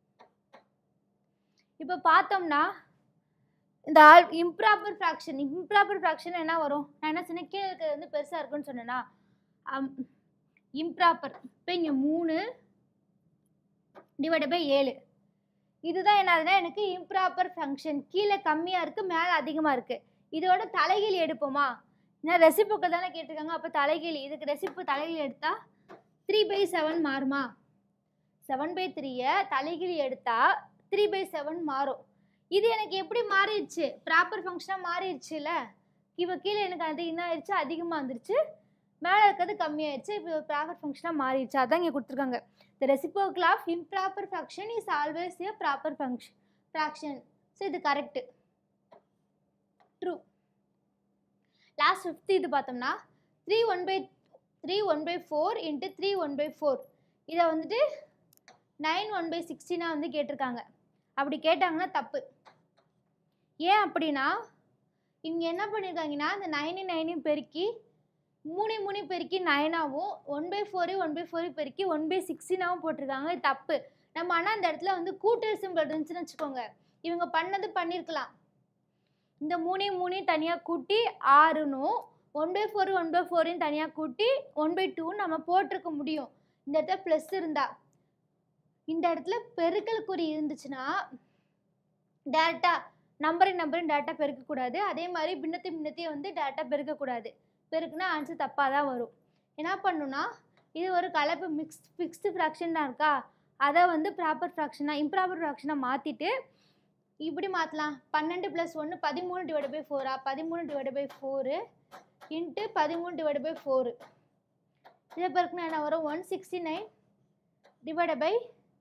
இப்போ பார்த்தோம்னா இந்த all improper fraction improper fraction என்ன வரும் நான் என்ன சொன்னேன் கீழே இருக்கிறது வந்து பெருசாக இருக்குன்னு சொன்னேன்னா இம்ப்ராப்பர் இப்போ இங்கே மூணு டிவைட் பை ஏழு இதுதான் என்னதுன்னா எனக்கு இம்ப்ராப்பர் ஃபங்க்ஷன் கீழே கம்மியாக இருக்குது மேலே அதிகமாக இருக்குது இதோட தலைகீழ் எடுப்போமா ஏன்னா ரெசிப்புக்கள் தானே கேட்டிருக்காங்க அப்போ தலைகீழ் இதுக்கு ரெசிப்பு தலைகீழ் எடுத்தால் த்ரீ பை செவன் மாறுமா செவன் பை த்ரீயை தலைகீழ் எடுத்தால் த்ரீ பை செவன் மாறும் இது எனக்கு எப்படி மாறிடுச்சு ப்ராப்பர் ஃபங்க்ஷனாக மாறிடுச்சுல இப்போ கீழே எனக்கு அது என்ன ஆயிடுச்சு அதிகமாக வந்துருச்சு மேலே இருக்கிறது கம்மியாயிடுச்சு இப்போ ப்ராப்பர் ஃபங்க்ஷனாக மாறிடுச்சு அதான் இங்கே கொடுத்துருக்காங்க the reciprocal of improper fraction is always a proper function fraction so இது கரெக்டு ட்ரூ லாஸ்ட் ஃபிஃப்த் இது பார்த்தோம்னா three one by three one by four into three one by four இதை வந்துட்டு நைன் ஒன் பை சிக்ஸ்டீனாக வந்து கேட்டிருக்காங்க அப்படி கேட்டாங்கன்னா தப்பு ஏன் அப்படின்னா இவங்க என்ன பண்ணியிருக்காங்கன்னா இந்த நைனு நைனையும் பெருக்கி மூணு மூணு பெருக்கி நைனாகவும் one by four one by four பெருக்கி ஒன் பை சிக்ஸ்டீனாகவும் போட்டிருக்காங்க இது தப்பு நம்ம ஆனால் அந்த இடத்துல வந்து கூட்டல் சிம்பிள் இருந்துச்சுன்னு வச்சுக்கோங்க இவங்க பண்ணது பண்ணியிருக்கலாம் இந்த மூணையும் மூணையும் தனியாக கூட்டி ஆறுனும் one by four one by ஃபோரையும் தனியாக கூட்டி ஒன் பை டூ நம்ம போட்டிருக்க முடியும் இந்த இடத்துல ப்ளஸ் இருந்தா இந்த இடத்துல பெருக்கல் குறி இருந்துச்சுன்னா டேரெக்டாக நம்பரின் நம்பரின் டேரெக்டாக பெருக்கக்கூடாது அதே மாதிரி பின்னத்தை பின்னத்தையும் வந்து டேரெக்டாக பெருக்கக்கூடாது பெருக்குனா ஆன்சர் தப்பாக தான் வரும் என்ன பண்ணுன்னா இது ஒரு கலப்பு மிக்ஸ் ஃபிக்ஸ்டு ஃப்ராக்ஷன் தான் இருக்கா அதை வந்து ப்ராப்பர் ஃப்ராக்ஷனாக இம்ப்ராப்பர் ஃப்ராக்ஷனாக மாற்றிட்டு இப்படி மாற்றலாம் பன்னெண்டு ப்ளஸ் ஒன்று பதிமூணு டிவைட் பை ஃபோரா பதிமூணு டிவைட் பை ஃபோரு இன்ட்டு பதிமூணு டிவைட் பை ஃபோரு இதை பிறகுனா என்ன வரும் one sixty nine divide by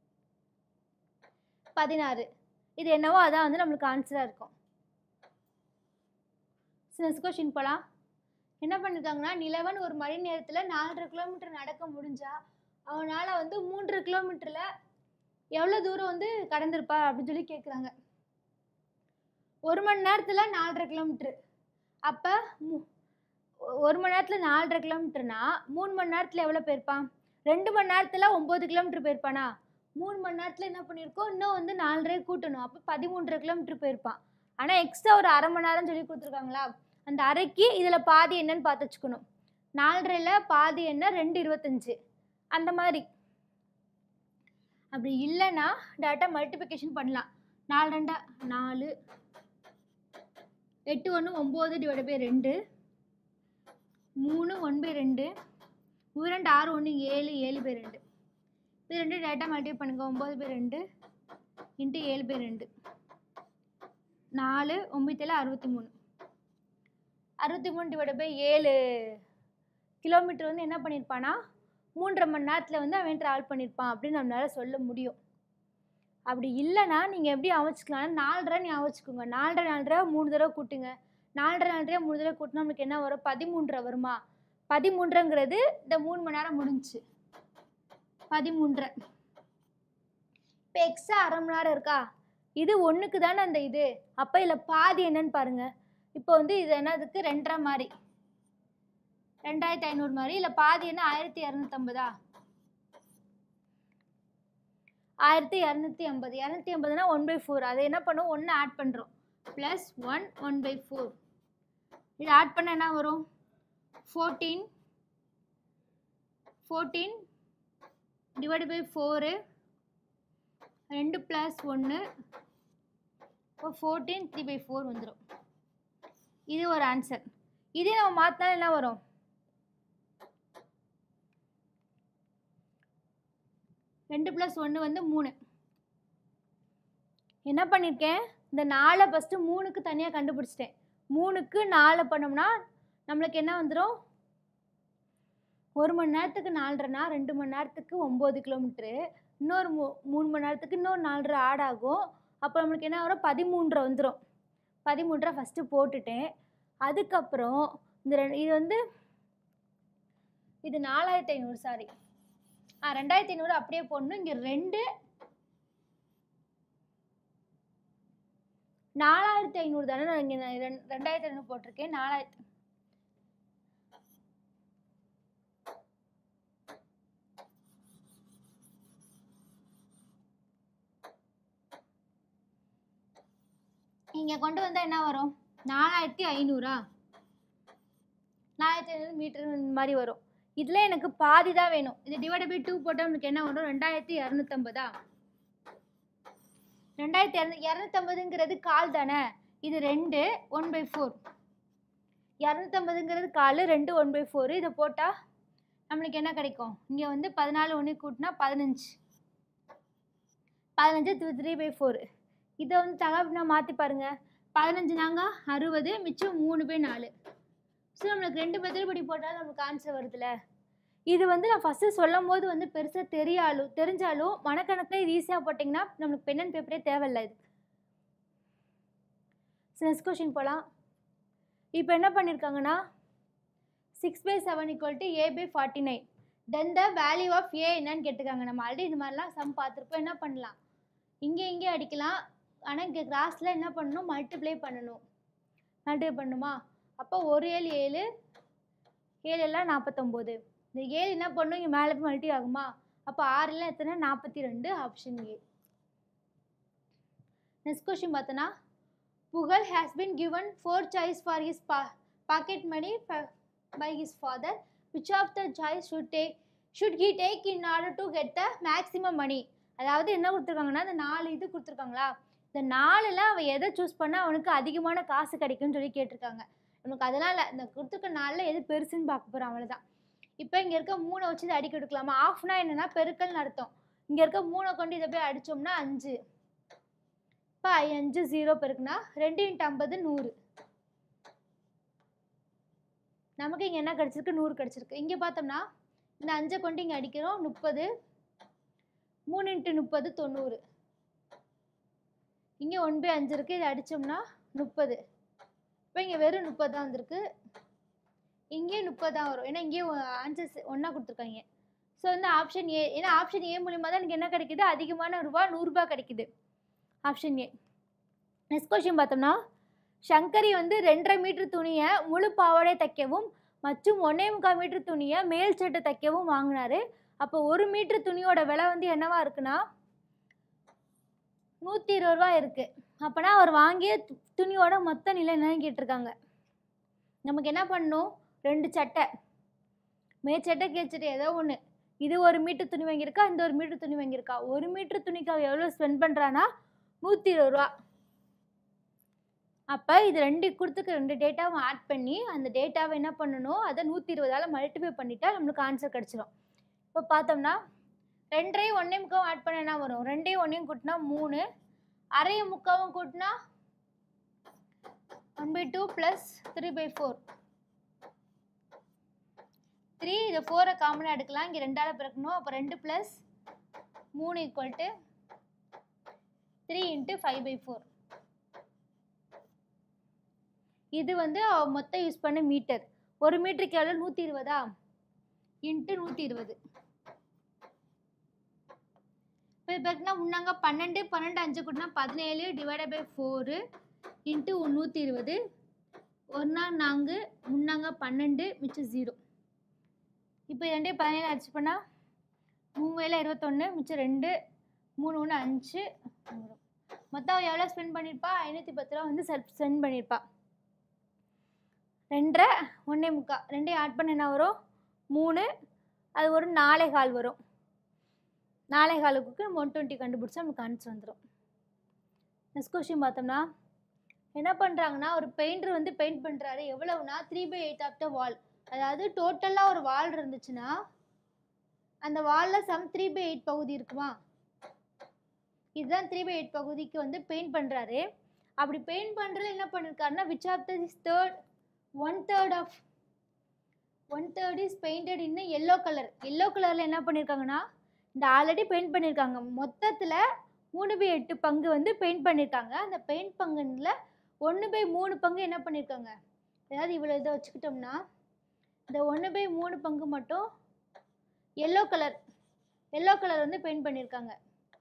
பதினாறு இது என்னவோ அதான் வந்து நம்மளுக்கு ஆன்சராக இருக்கும் நெக்ஸ்ட் கொஷின் போகலாம் என்ன பண்ணிருக்காங்கன்னா நிலவன் ஒரு மணி நேரத்தில் நாலரை கிலோமீட்டர் நடக்க முடிஞ்சா அவனால் வந்து மூன்று கிலோமீட்டரில் எவ்வளோ தூரம் வந்து கடந்திருப்பா அப்படின்னு சொல்லி கேட்குறாங்க ஒரு மணி நேரத்தில் நாலரை கிலோமீட்ரு அப்போ ஒரு மணி நேரத்தில் நாலரை கிலோமீட்டர்னா மூணு மணி நேரத்தில் எவ்வளோ போயிருப்பான் ரெண்டு மணி நேரத்தில் ஒம்பது கிலோமீட்டர் போயிருப்பானா மூணு மணி நேரத்தில் என்ன பண்ணியிருக்கோம் இன்னும் வந்து நாலரை கூட்டணும் அப்போ பதிமூன்றரை கிலோமீட்டர் போயிருப்பான் ஆனால் எக்ஸ்ட்ரா ஒரு அரை மணி நேரம் சொல்லி கொடுத்துருக்காங்களா அந்த அரைக்கு இதில் பாதி என்னன்னு பார்த்து வச்சுக்கணும் நாலரையில் பாதி என்ன ரெண்டு இருபத்தஞ்சு அந்த மாதிரி அப்படி இல்லைன்னா டேட்டா மல்டிப்ளிகேஷன் பண்ணலாம் நாலு ரெண்டா நாலு எட்டு ஒன்று ஒம்பது டிவைட் பை ரெண்டு மூணு ஒன் பை ரெண்டு மூணு ரெண்டு ஆறு ஒன்று ஏழு ஏழு பை ரெண்டு இது ரெண்டு டேட்டா மல்டிப்ளை பண்ணுங்க ஒம்பது பை ரெண்டு இன்ட்டு ஏழு பை ரெண்டு நாலு ஒம்பத்தேழு அறுபத்தி மூணு அறுபத்தி மூணு டிவைட் பை ஏழு கிலோமீட்டர் வந்து என்ன பண்ணியிருப்பானா மூன்றரை மணி நேரத்தில் வந்து அவன் ட்ராவல் பண்ணியிருப்பான் அப்படின்னு நம்மளால சொல்ல முடியும் அப்படி இல்லைன்னா நீங்கள் எப்படி அமைச்சிக்கலாம்னா நாலரை நீ அமைச்சிக்கோங்க நாலரை நாலரை மூணு தடவை கூட்டுங்க நாலரை நாலரை மூணு தடவை கூட்டினா நம்மளுக்கு என்ன வரும் பதிமூன்றரை வருமா பதிமூன்றுங்கிறது இந்த மூணு மணி நேரம் முடிஞ்சுச்சு பதிமூன்றரை இப்போ எக்ஸ்ட்ரா அரை மணி நேரம் இருக்கா இது ஒன்றுக்கு தானே அந்த இது அப்போ இதில் பாதி என்னன்னு பாருங்க இப்போ வந்து இது என்னதுக்கு ரெண்டரை மாதிரி ரெண்டாயிரத்தி ஐநூறு மாதிரி இல்லை பாதி என்ன ஆயிரத்தி இரநூத்தம்பதா ஆயிரத்தி இரநூத்தி ஐம்பது இரநூத்தி ஐம்பதுனா ஒன் பை ஃபோர் அதை என்ன பண்ணுவோம் ஒன்று ஆட் பண்ணுறோம் plus one one by four இது ஆட் பண்ண என்ன வரும் fourteen fourteen divide by four ரெண்டு ப்ளஸ் ஒன்று இப்போ ஃபோர்டீன் த்ரீ பை ஃபோர் வந்துடும் இது ஒரு ஆன்சர் இதே நம்ம மாற்றினா என்ன வரும் ரெண்டு ப்ளஸ் ஒன்று வந்து மூணு என்ன பண்ணியிருக்கேன் இந்த நாலை ஃபஸ்ட்டு மூணுக்கு தனியாக கண்டுபிடிச்சிட்டேன் மூணுக்கு நாலை பண்ணோம்னா நம்மளுக்கு என்ன வந்துடும் ஒரு மணி நேரத்துக்கு நாலரைனா ரெண்டு மணி நேரத்துக்கு ஒம்பது கிலோமீட்ரு இன்னொரு மூ மூணு மணி நேரத்துக்கு இன்னொரு நாலரை ஆட் ஆகும் அப்போ நம்மளுக்கு என்ன வரும் பதிமூன்றரை வந்துடும் பதிமூன்றரை ஃபஸ்ட்டு போட்டுட்டேன் அதுக்கப்புறம் இந்த ரெண்டு இது வந்து இது நாலாயிரத்தி ஐநூறு சாரி ஆ ரெண்டாயிரத்தி ஐநூறு அப்படியே போடணும் இங்கே ரெண்டு நாலாயிரத்தி ஐநூறு தானே நான் இங்கே நான் ரெண்- ரெண்டாயிரத்தி ஐநூறு போட்டிருக்கேன் நாலாயிரத்தி இங்கே கொண்டு வந்தால் என்ன வரும் நாலாயிரத்தி ஐநூறா நாலாயிரத்தி ஐநூறு மீட்டர் இந்த மாதிரி வரும் இதில் எனக்கு பாதி தான் வேணும் இது டிவைட் பை டூ போட்டால் எனக்கு என்ன வரும் ரெண்டாயிரத்தி இரநூத்தம்பதா ரெண்டாயிரத்தி இரநூ இரநூத்தம்பதுங்கிறது கால் தானே இது ரெண்டு ஒன் பை ஃபோர் இரநூத்தம்பதுங்கிறது கால் ரெண்டு ஒன் பை ஃபோர் இதை போட்டால் நம்மளுக்கு என்ன கிடைக்கும் இங்கே வந்து பதினாலு ஒன்று கூட்டினா பதினஞ்சு பதினஞ்சு த்ரீ த்ரீ பை ஃபோர் இதை வந்து தகவல்னா மாற்றி பாருங்கள் பதினஞ்சு நாங்க அறுபது மிச்சம் மூணு பை நாலு ஸோ நம்மளுக்கு ரெண்டு மெத்தட் படி போட்டாலும் நம்மளுக்கு ஆன்சர் வருதுல்ல இது வந்து நான் ஃபஸ்ட்டு சொல்லும் போது வந்து பெருசாக தெரியாலும் தெரிஞ்சாலும் மனக்கணக்கில் இது ஈஸியாக போட்டிங்கன்னா நம்மளுக்கு பென் அண்ட் பேப்பரே தேவையில்ல இது நெக்ஸ்ட் கொஷின் போகலாம் இப்போ என்ன பண்ணியிருக்காங்கன்னா six by seven equal to a by forty nine then the value of a என்னன்னு கேட்டுக்காங்க நம்ம ஆல்ரெடி இது மாதிரிலாம் சம் பார்த்துருப்போம் என்ன பண்ணலாம் இங்கே இங்கே அடிக்கலாம் ஆனால் இங்கே கிராஸில் என்ன பண்ணணும் மல்டிப்ளை பண்ணணும் மல்டிப்ளை பண்ணணுமா அப்போ ஒரு ஏழு ஏழு ஏழு எல்லாம் நாற்பத்தொம்போது இந்த ஏழு என்ன பண்ணும் இங்கே மேலே போய் மல்டி ஆகுமா அப்போ ஆறுல எத்தனை நாற்பத்தி ரெண்டு ஆப்ஷன் ஏ நெக்ஸ்ட் கொஸ்டின் பார்த்தோன்னா Pugazh has been given four choice for his பா pocket money by his father which of the choice should take should he take in order to get the maximum money அதாவது என்ன கொடுத்துருக்காங்கன்னா இந்த நாலு இது கொடுத்துருக்காங்களா இந்த நாலில் அவன் எதை சூஸ் பண்ணால் அவனுக்கு அதிகமான காசு கிடைக்கும்னு சொல்லி கேட்டிருக்காங்க நமக்கு அதெல்லாம் இல்லை இந்த கொடுத்துருக்க நாளில் எது பெருசுன்னு பார்க்க போகிறோம் அவ்வளோதான் இப்போ இங்கே இருக்க மூணை வச்சு இதை அடிக்க எடுக்கலாமா ஆஃப்னா என்னன்னா பெருக்கல்னு அர்த்தம் இங்கே இருக்க மூணை கொண்டு இதை போய் அடித்தோம்னா அஞ்சு இப்போ அஞ்சு ஜீரோ பெருக்குனா ரெண்டு இன்ட்டு ஐம்பது நூறு நமக்கு இங்கே என்ன கிடச்சிருக்கு நூறு கிடச்சிருக்கு இங்கே பார்த்தோம்னா இந்த அஞ்சை கொண்டு இங்கே அடிக்கிறோம் முப்பது மூணு இன்ட்டு முப்பது தொண்ணூறு இங்கே ஒன் பை அஞ்சு இருக்குது இதை அடித்தோம்னா முப்பது இப்போ இங்கே வெறும் முப்பது தான் வந்திருக்கு இங்கேயும் முப்பது தான் வரும் ஏன்னா இங்கேயும் ஆன்சர்ஸ் ஒன்றா கொடுத்துருக்காங்க ஸோ வந்து ஆப்ஷன் ஏ ஏன்னா ஆப்ஷன் ஏ மூலிமா தான் எனக்கு என்ன கிடைக்குது அதிகமான ரூபா நூறுரூபா கிடைக்குது ஆப்ஷன் ஏ நெக்ஸ்ட் கொஸ்டின் பார்த்தோம்னா சங்கரி வந்து ரெண்டரை மீட்டர் துணியை முழு பாவாடை தைக்கவும் மற்றும் ஒன்றே முக்கால் மீட்டர் துணியை மேல் சட்டை தைக்கவும் வாங்கினாரு அப்போ ஒரு மீட்டர் துணியோட விலை வந்து என்னவா இருக்குன்னா நூற்றி இருபது ரூபா இருக்குது அப்போனா அவர் வாங்கிய து- துணியோட மொத்த நிலை என்னன்னு கேட்டிருக்காங்க நமக்கு என்ன பண்ணணும் ரெண்டு சட்டை மேற்சட்டை கீழ்ச்சட்டை ஏதோ ஒன்று இது ஒரு மீட்டர் துணி வாங்கியிருக்கா இந்த ஒரு மீட்டர் துணி வாங்கியிருக்கா ஒரு மீட்டர் துணிக்கு அவ எவ்வளோ ஸ்பெண்ட் பண்ணுறான்னா நூற்றி இருபது ரூபா அப்போ இது ரெண்டு கொடுத்துக்க ரெண்டு டேட்டாவும் ஆட் பண்ணி அந்த டேட்டாவை என்ன பண்ணணும் அதை நூற்றி இருபதால் மல்டிப்ளை பண்ணிட்டா நம்மளுக்கு ஆன்சர் கிடச்சிரும் இப்போ பார்த்தோம்னா ரெண்டரையும் ஒன்றே முக்காவும் ஆட் பண்ண என்ன வரும் ரெண்டையும் ஒன்றையும் கூட்டினா மூணு அரையும் முக்காவும் கூட்டினா one by two plus three by four three இதை ஃபோரை காமனாக எடுக்கலாம் இங்கே ரெண்டால் பிறக்கணும் அப்போ ரெண்டு ப்ளஸ் மூணு equal to three into five by four இது வந்து அவ மொத்தம் யூஸ் பண்ண மீட்டர் ஒரு மீட்டருக்கு எவ்வளோ நூற்றி இருபதா இன்ட்டு நூற்றி இருபது இப்போ பார்த்தீங்கன்னா முன்னாங்க பன்னெண்டு பன்னெண்டு அஞ்சு கூட்டினா பதினேழு டிவைடட் பை ஃபோரு இன்ட்டு நூற்றி இருபது ஒன்றா நான்கு முன்னாங்க பன்னெண்டு மிச்சம் ஜீரோ இப்போ ரெண்டே பதினேழு அடிச்சு பண்ணால் மூணு வேலை இருபத்தொன்று மிச்சம் ரெண்டு மூணு ஒன்று அஞ்சு வரும். மொத்தம் அவ எவ்வளோ ஸ்பெண்ட் பண்ணியிருப்பா ஐநூற்றி பத்து ரூபா வந்து செல்ஃப் ஸ்பெண்ட் பண்ணியிருப்பா ரெண்டரை ஒன்றே முக்கா ரெண்டையும் ஆட் பண்ண என்ன வரும் மூணு அது ஒரு நாலே கால் வரும் நாலே காலுக்கு நம்ம ஒன் டுவெண்ட்டி கண்டுபிடிச்சா நமக்கு ஆன்சர் வந்துடும் நெக்ஸ்ட் கொஸ்டின் பார்த்தோம்னா என்ன பண்ணுறாங்கன்னா ஒரு பெயிண்டர் வந்து பெயிண்ட் பண்ணுறாரு எவ்வளவுனா three by eight of the wall அதாவது டோட்டலாக ஒரு வால் இருந்துச்சுன்னா அந்த வாலில் சம் த்ரீ பை எயிட் பகுதி இருக்குமா இதுதான் த்ரீ பை எயிட் பகுதிக்கு வந்து பெயிண்ட் பண்ணுறாரு அப்படி பெயிண்ட் பண்ணுறதுல என்ன பண்ணியிருக்காருன்னா which of the is third one third of one third is painted in yellow colour yellow கலரில் என்ன பண்ணியிருக்காங்கன்னா இந்த ஆல்ரெடி பெயிண்ட் பண்ணியிருக்காங்க மொத்தத்தில் மூணு பை எட்டு பங்கு வந்து பெயிண்ட் பண்ணியிருக்காங்க அந்த பெயிண்ட் பங்குல ஒன்று பை மூணு பங்கு என்ன பண்ணியிருக்காங்க அதாவது இவ்வளோ இதை வச்சுக்கிட்டோம்னா இந்த ஒன்று பை மூணு பங்கு மட்டும் எல்லோ கலர் எல்லோ கலர் வந்து பெயிண்ட் பண்ணியிருக்காங்க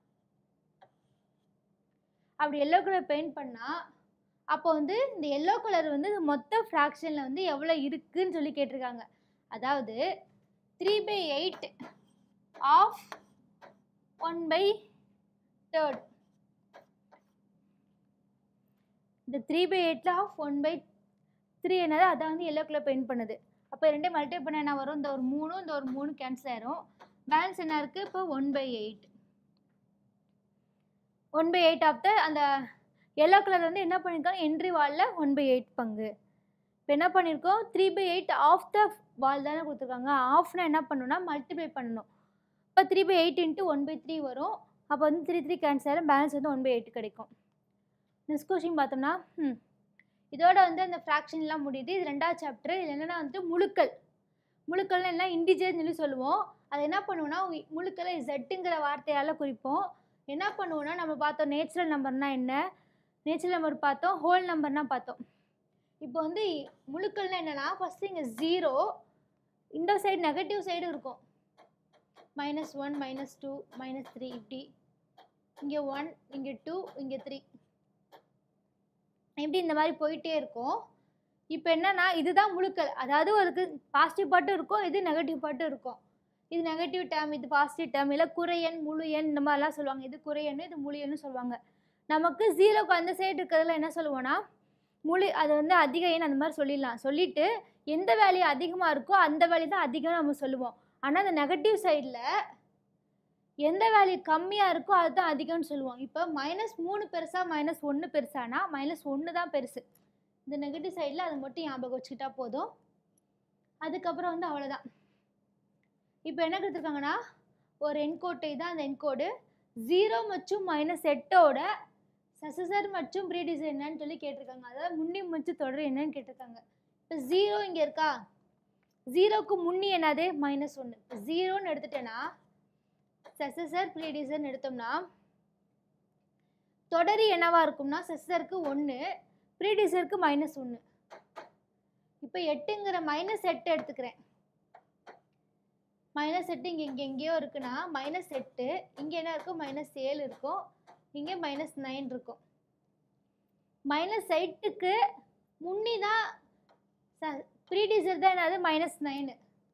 அப்படி எல்லோ கலர் பெயிண்ட் பண்ணால் அப்போ வந்து இந்த எல்லோ கலர் வந்து இந்த மொத்த ஃப்ராக்ஷனில் வந்து எவ்வளோ இருக்குன்னு சொல்லி கேட்டிருக்காங்க அதாவது three by eight of one by third இந்த த்ரீ பை எயிட்டில் ஆஃப் ஒன் பை த்ரீ என்னது அதான் வந்து எல்லோ கலர் பெயிண்ட் பண்ணுது அப்போ ரெண்டையும் மல்டிப்ளை பண்ண என்ன வரும் இந்த ஒரு மூணு இந்த ஒரு மூணு கேன்சல் ஆயிரும் பேலன்ஸ் என்ன இருக்குது இப்போ one by eight one by eight of the அந்த எல்லோ கலர் வந்து என்ன பண்ணியிருக்கோம் என்ட்ரி வாலில் ஒன் பை எயிட் பங்கு இப்போ என்ன பண்ணியிருக்கோம் three by eight of the whole தானே கொடுத்துருக்காங்க ஆஃப்னா என்ன பண்ணணும்னா மல்டிப்ளை பண்ணணும் இப்போ three by eight into one by three வரும் அப்போ வந்து த்ரீ த்ரீ கேன்சல் ஆயிரும் பேலன்ஸ் வந்து ஒன் பை எயிட் கிடைக்கும் நெக்ஸ்ட் கொஸ்டின் பார்த்தோம்னா ம் இதோட வந்து அந்த ஃப்ராக்ஷன்லாம் முடியுது இது ரெண்டாவது சாப்டர் இது என்னென்னா வந்துட்டு முழுக்கள் முழுக்கள்னா என்ன இண்டிஜர்னு சொல்லி சொல்லுவோம் அது என்ன பண்ணுவோம்னா உ- முழுக்களை ஜெட்டுங்கிற வார்த்தையால் குறிப்போம் என்ன பண்ணுவோம்னா நம்ம பார்த்தோம் நேச்சுரல் நம்பர்னா என்ன நேச்சுரல் நம்பர் பார்த்தோம் ஹோல் நம்பர்னா பார்த்தோம் இப்போ வந்து முழுக்கள்னா என்னன்னா ஃபஸ்ட்டு இங்கே ஜீரோ இந்த சைடு நெகட்டிவ் சைடு இருக்கும் minus one minus two minus three இப்படி இங்கே ஒன் இங்கே டூ இங்கே த்ரீ இப்படி இந்த மாதிரி போயிட்டே இருக்கும் இப்போ என்னன்னா இதுதான் முழுக்கள் அதாவது ஒரு பாசிட்டிவ் பாட்டும் இருக்கும் இது நெகட்டிவ் பாட்டும் இருக்கும் இது நெகட்டிவ் டேம் இது பாசிட்டிவ் டேம் இல்லை குறையன் முழு எண் இந்த மாதிரிலாம் சொல்லுவாங்க இது குறையன்னு இது முழு எண்ணு சொல்லுவாங்க நமக்கு ஜீரோக்கு அந்த சைடு இருக்கிறதுல என்ன சொல்லுவோம்னா முழு அது வந்து அதிக எண் அந்த மாதிரி சொல்லிடலாம் சொல்லிட்டு எந்த வேல்யூ அதிகமாக இருக்கோ அந்த வேல்யூ தான் அதிகம் நம்ம சொல்லுவோம் ஆனால் அந்த நெகட்டிவ் சைடில் எந்த வேல்யூ கம்மியாக இருக்கோ அதுதான் அதிகம்னு சொல்லுவோம் இப்போ மைனஸ் மூணு பெருசா மைனஸ் ஒன்று பெருசானா மைனஸ் ஒன்று தான் பெருசு இந்த நெகட்டிவ் சைடில் அதை மட்டும் ஞாபகம் வச்சுக்கிட்டா போதும் அதுக்கப்புறம் வந்து அவ்வளோதான் இப்போ என்ன கொடுத்துருக்காங்கன்னா ஒரு என்கோட்டை தான் அந்த என்கோடு ஜீரோ மற்றும் மைனஸ் எட்டோட சசசர் மற்றும் ப்ரீடிசர் என்னன்னு சொல்லி கேட்டிருக்காங்க அதாவது முன்னி முச்சு தொடர் என்னன்னு கேட்டிருக்காங்க இப்போ ஜீரோ இங்கே இருக்கா ஜீரோக்கு முன்னி என்னது மைனஸ் ஒன்று இப்போ ஜீரோன்னு எடுத்துட்டேன்னா சசசர் ப்ரீடிசர்னு எடுத்தோம்னா தொடரி என்னவா இருக்கும்னா சசசருக்கு ஒன்று ப்ரீடிசருக்கு மைனஸ் ஒன்று இப்போ எட்டுங்கிற மைனஸ் எட்டு எடுத்துக்கிறேன் மைனஸ் எட்டு இங்கே இங்கே எங்கேயோ இருக்குன்னா மைனஸ் எட்டு இங்கே என்ன இருக்கும் மைனஸ் ஏழு இருக்கும் இங்கே மைனஸ் நைன் இருக்கும் மைனஸ் எட்டுக்கு முன்னி தான் ப்ரீடிசர் தான் என்னது மைனஸ் நைனு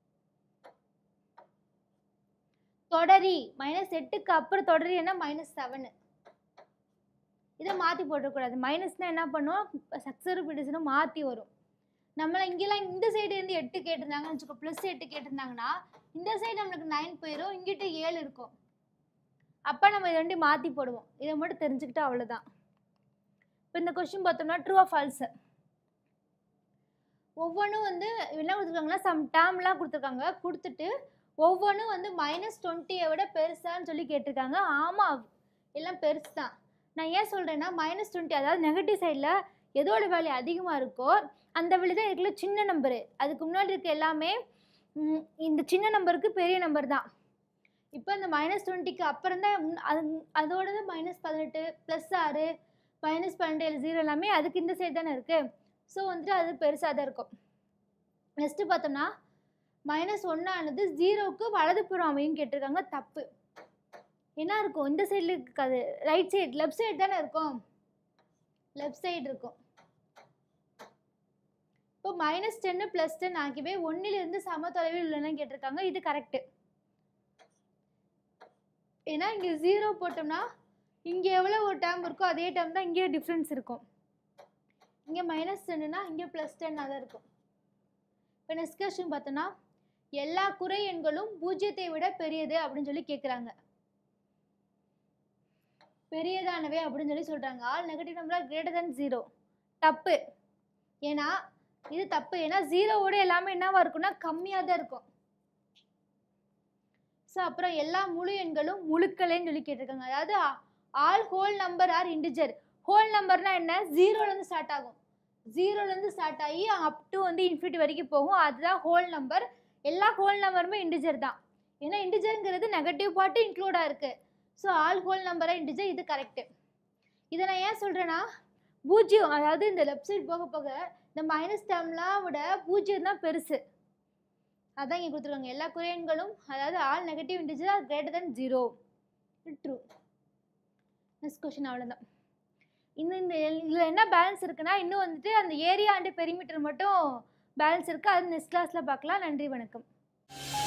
தொடரி மைனஸ் எட்டுக்கு அப்புறம் தொடரி என்ன மைனஸ் செவனு இதை மாற்றி போட்டக்கூடாது மைனஸ்னால் என்ன பண்ணுவோம் சக்ஸரு ப்ரீடிசரும் மாற்றி வரும் நம்மளை இங்கெல்லாம் இந்த சைடு இருந்து எட்டு கேட்டிருந்தாங்கன்னு வச்சுக்கோ ப்ளஸ் எட்டு கேட்டிருந்தாங்கன்னா இந்த சைடு நம்மளுக்கு நைன் போயிடும் இங்கிட்ட ஏழு இருக்கும் அப்போ நம்ம இதை ரெண்டையும் மாற்றி போடுவோம் இதை மட்டும் தெரிஞ்சுக்கிட்டா அவ்வளோதான் இப்போ இந்த கொஸ்டின் பார்த்தோம்னா ட்ரூ ஆஃப் ஃபால்ஸு ஒவ்வொன்றும் வந்து என்ன கொடுத்துருக்காங்கன்னா சம் டேர்ம்லாம் கொடுத்துருக்காங்க கொடுத்துட்டு ஒவ்வொன்றும் வந்து மைனஸ் டுவெண்ட்டியை விட பெருசான்னு சொல்லி கேட்டிருக்காங்க ஆமாம் எல்லாம் பெருசு தான் நான் ஏன் சொல்கிறேன்னா மைனஸ் டுவெண்ட்டி அதாவது நெகட்டிவ் சைடில் எதோட வேல்யூ அதிகமாக இருக்கோ அந்த வேல்யூ தான் இருக்குல்ல சின்ன நம்பரு அதுக்கு முன்னாடி இருக்க எல்லாமே ம், இந்த சின்ன நம்பருக்கு பெரிய நம்பர் தான் இப்போ இந்த மைனஸ் டுவெண்ட்டிக்கு அப்புறம் தான் முன்- அது அதோடது மைனஸ் பதினெட்டு ப்ளஸ் ஆறு மைனஸ் பன்னெண்டு ஏழு ஜீரோ எல்லாமே அதுக்கு இந்த சைடு தானே இருக்குது ஸோ வந்துட்டு அது பெருசாக தான் இருக்கும் நெக்ஸ்ட்டு பார்த்தோம்னா மைனஸ் ஒன்றானது ஜீரோவுக்கு வலதுபுறம் அமையும் கேட்டிருக்காங்க தப்பு என்ன இருக்கும் இந்த சைடில் இருக்காது ரைட் சைடு லெஃப்ட் சைடு தானே இருக்கும் லெஃப்ட் சைடு இருக்கும் இப்போ மைனஸ் டென்னு ப்ளஸ் டென் ஆகியவை ஒன்றிலிருந்து சம தொலைவில் உள்ளன கேட்டிருக்காங்க இது கரெக்டு ஏன்னா இங்கே ஜீரோ போட்டோம்னா இங்கே எவ்வளோ ஒரு டேம் இருக்கோ அதே டேம் தான் இங்கேயும் டிஃப்ரென்ஸ் இருக்கும் இங்கே மைனஸ் டென்னுனா இங்கே ப்ளஸ் டென்னாக தான் இருக்கும் இப்போ நெக்ஸ்ட் கொஸ்டின் பார்த்தோன்னா எல்லா குறை எண்களும் பூஜ்ஜியத்தை விட பெரியது அப்படின்னு சொல்லி கேட்குறாங்க பெரியதானவே அப்படின்னு சொல்லி சொல்கிறாங்க all negative number greater than zero தப்பு ஏன்னா இது தப்பு ஏன்னா ஜீரோவோட எல்லாமே என்னவா இருக்கும்னா கம்மியாக தான் இருக்கும் ஸோ அப்புறம் எல்லா முழு எண்களும் முழுக்களைன்னு சொல்லி கேட்டிருக்காங்க அதாவது all whole number are integer whole நம்பர்னா என்ன ஜீரோலேருந்து ஸ்டார்ட் ஆகும் ஜீரோலேருந்து ஸ்டார்ட் ஆகி அப் டு வந்து இன்ஃபினிட்டி வரைக்கும் போகும் அதுதான் ஹோல் நம்பர் எல்லா ஹோல் நம்பருமே இண்டிஜர் தான் ஏன்னா இண்டிஜருங்கிறது நெகட்டிவ் பார்ட்டு இன்க்ளூடாக இருக்குது ஸோ ஆல் ஹோல் நம்பராக இண்டிஜர் இது கரெக்டு இதை நான் ஏன் சொல்கிறேன்னா பூஜ்ஜியம் அதாவது இந்த லெஃப்ட் சைடு போக போக இந்த மைனஸ் டேர்ம்லாம் விட பூஜ்ஜியம் தான் பெருசு அதான் இங்கே கொடுத்துருக்காங்க எல்லா குறையன்களும் அதாவது all negative integer are greater than zero true next question அவ்வளோதான் இன்னும் இந்த இதில் என்ன பேலன்ஸ் இருக்குன்னா இன்னும் வந்துட்டு அந்த ஏரியா அண்டு பெரிமீட்டர் மட்டும் பேலன்ஸ் இருக்குது அது நெக்ஸ்ட் கிளாஸில் பார்க்கலாம் நன்றி வணக்கம்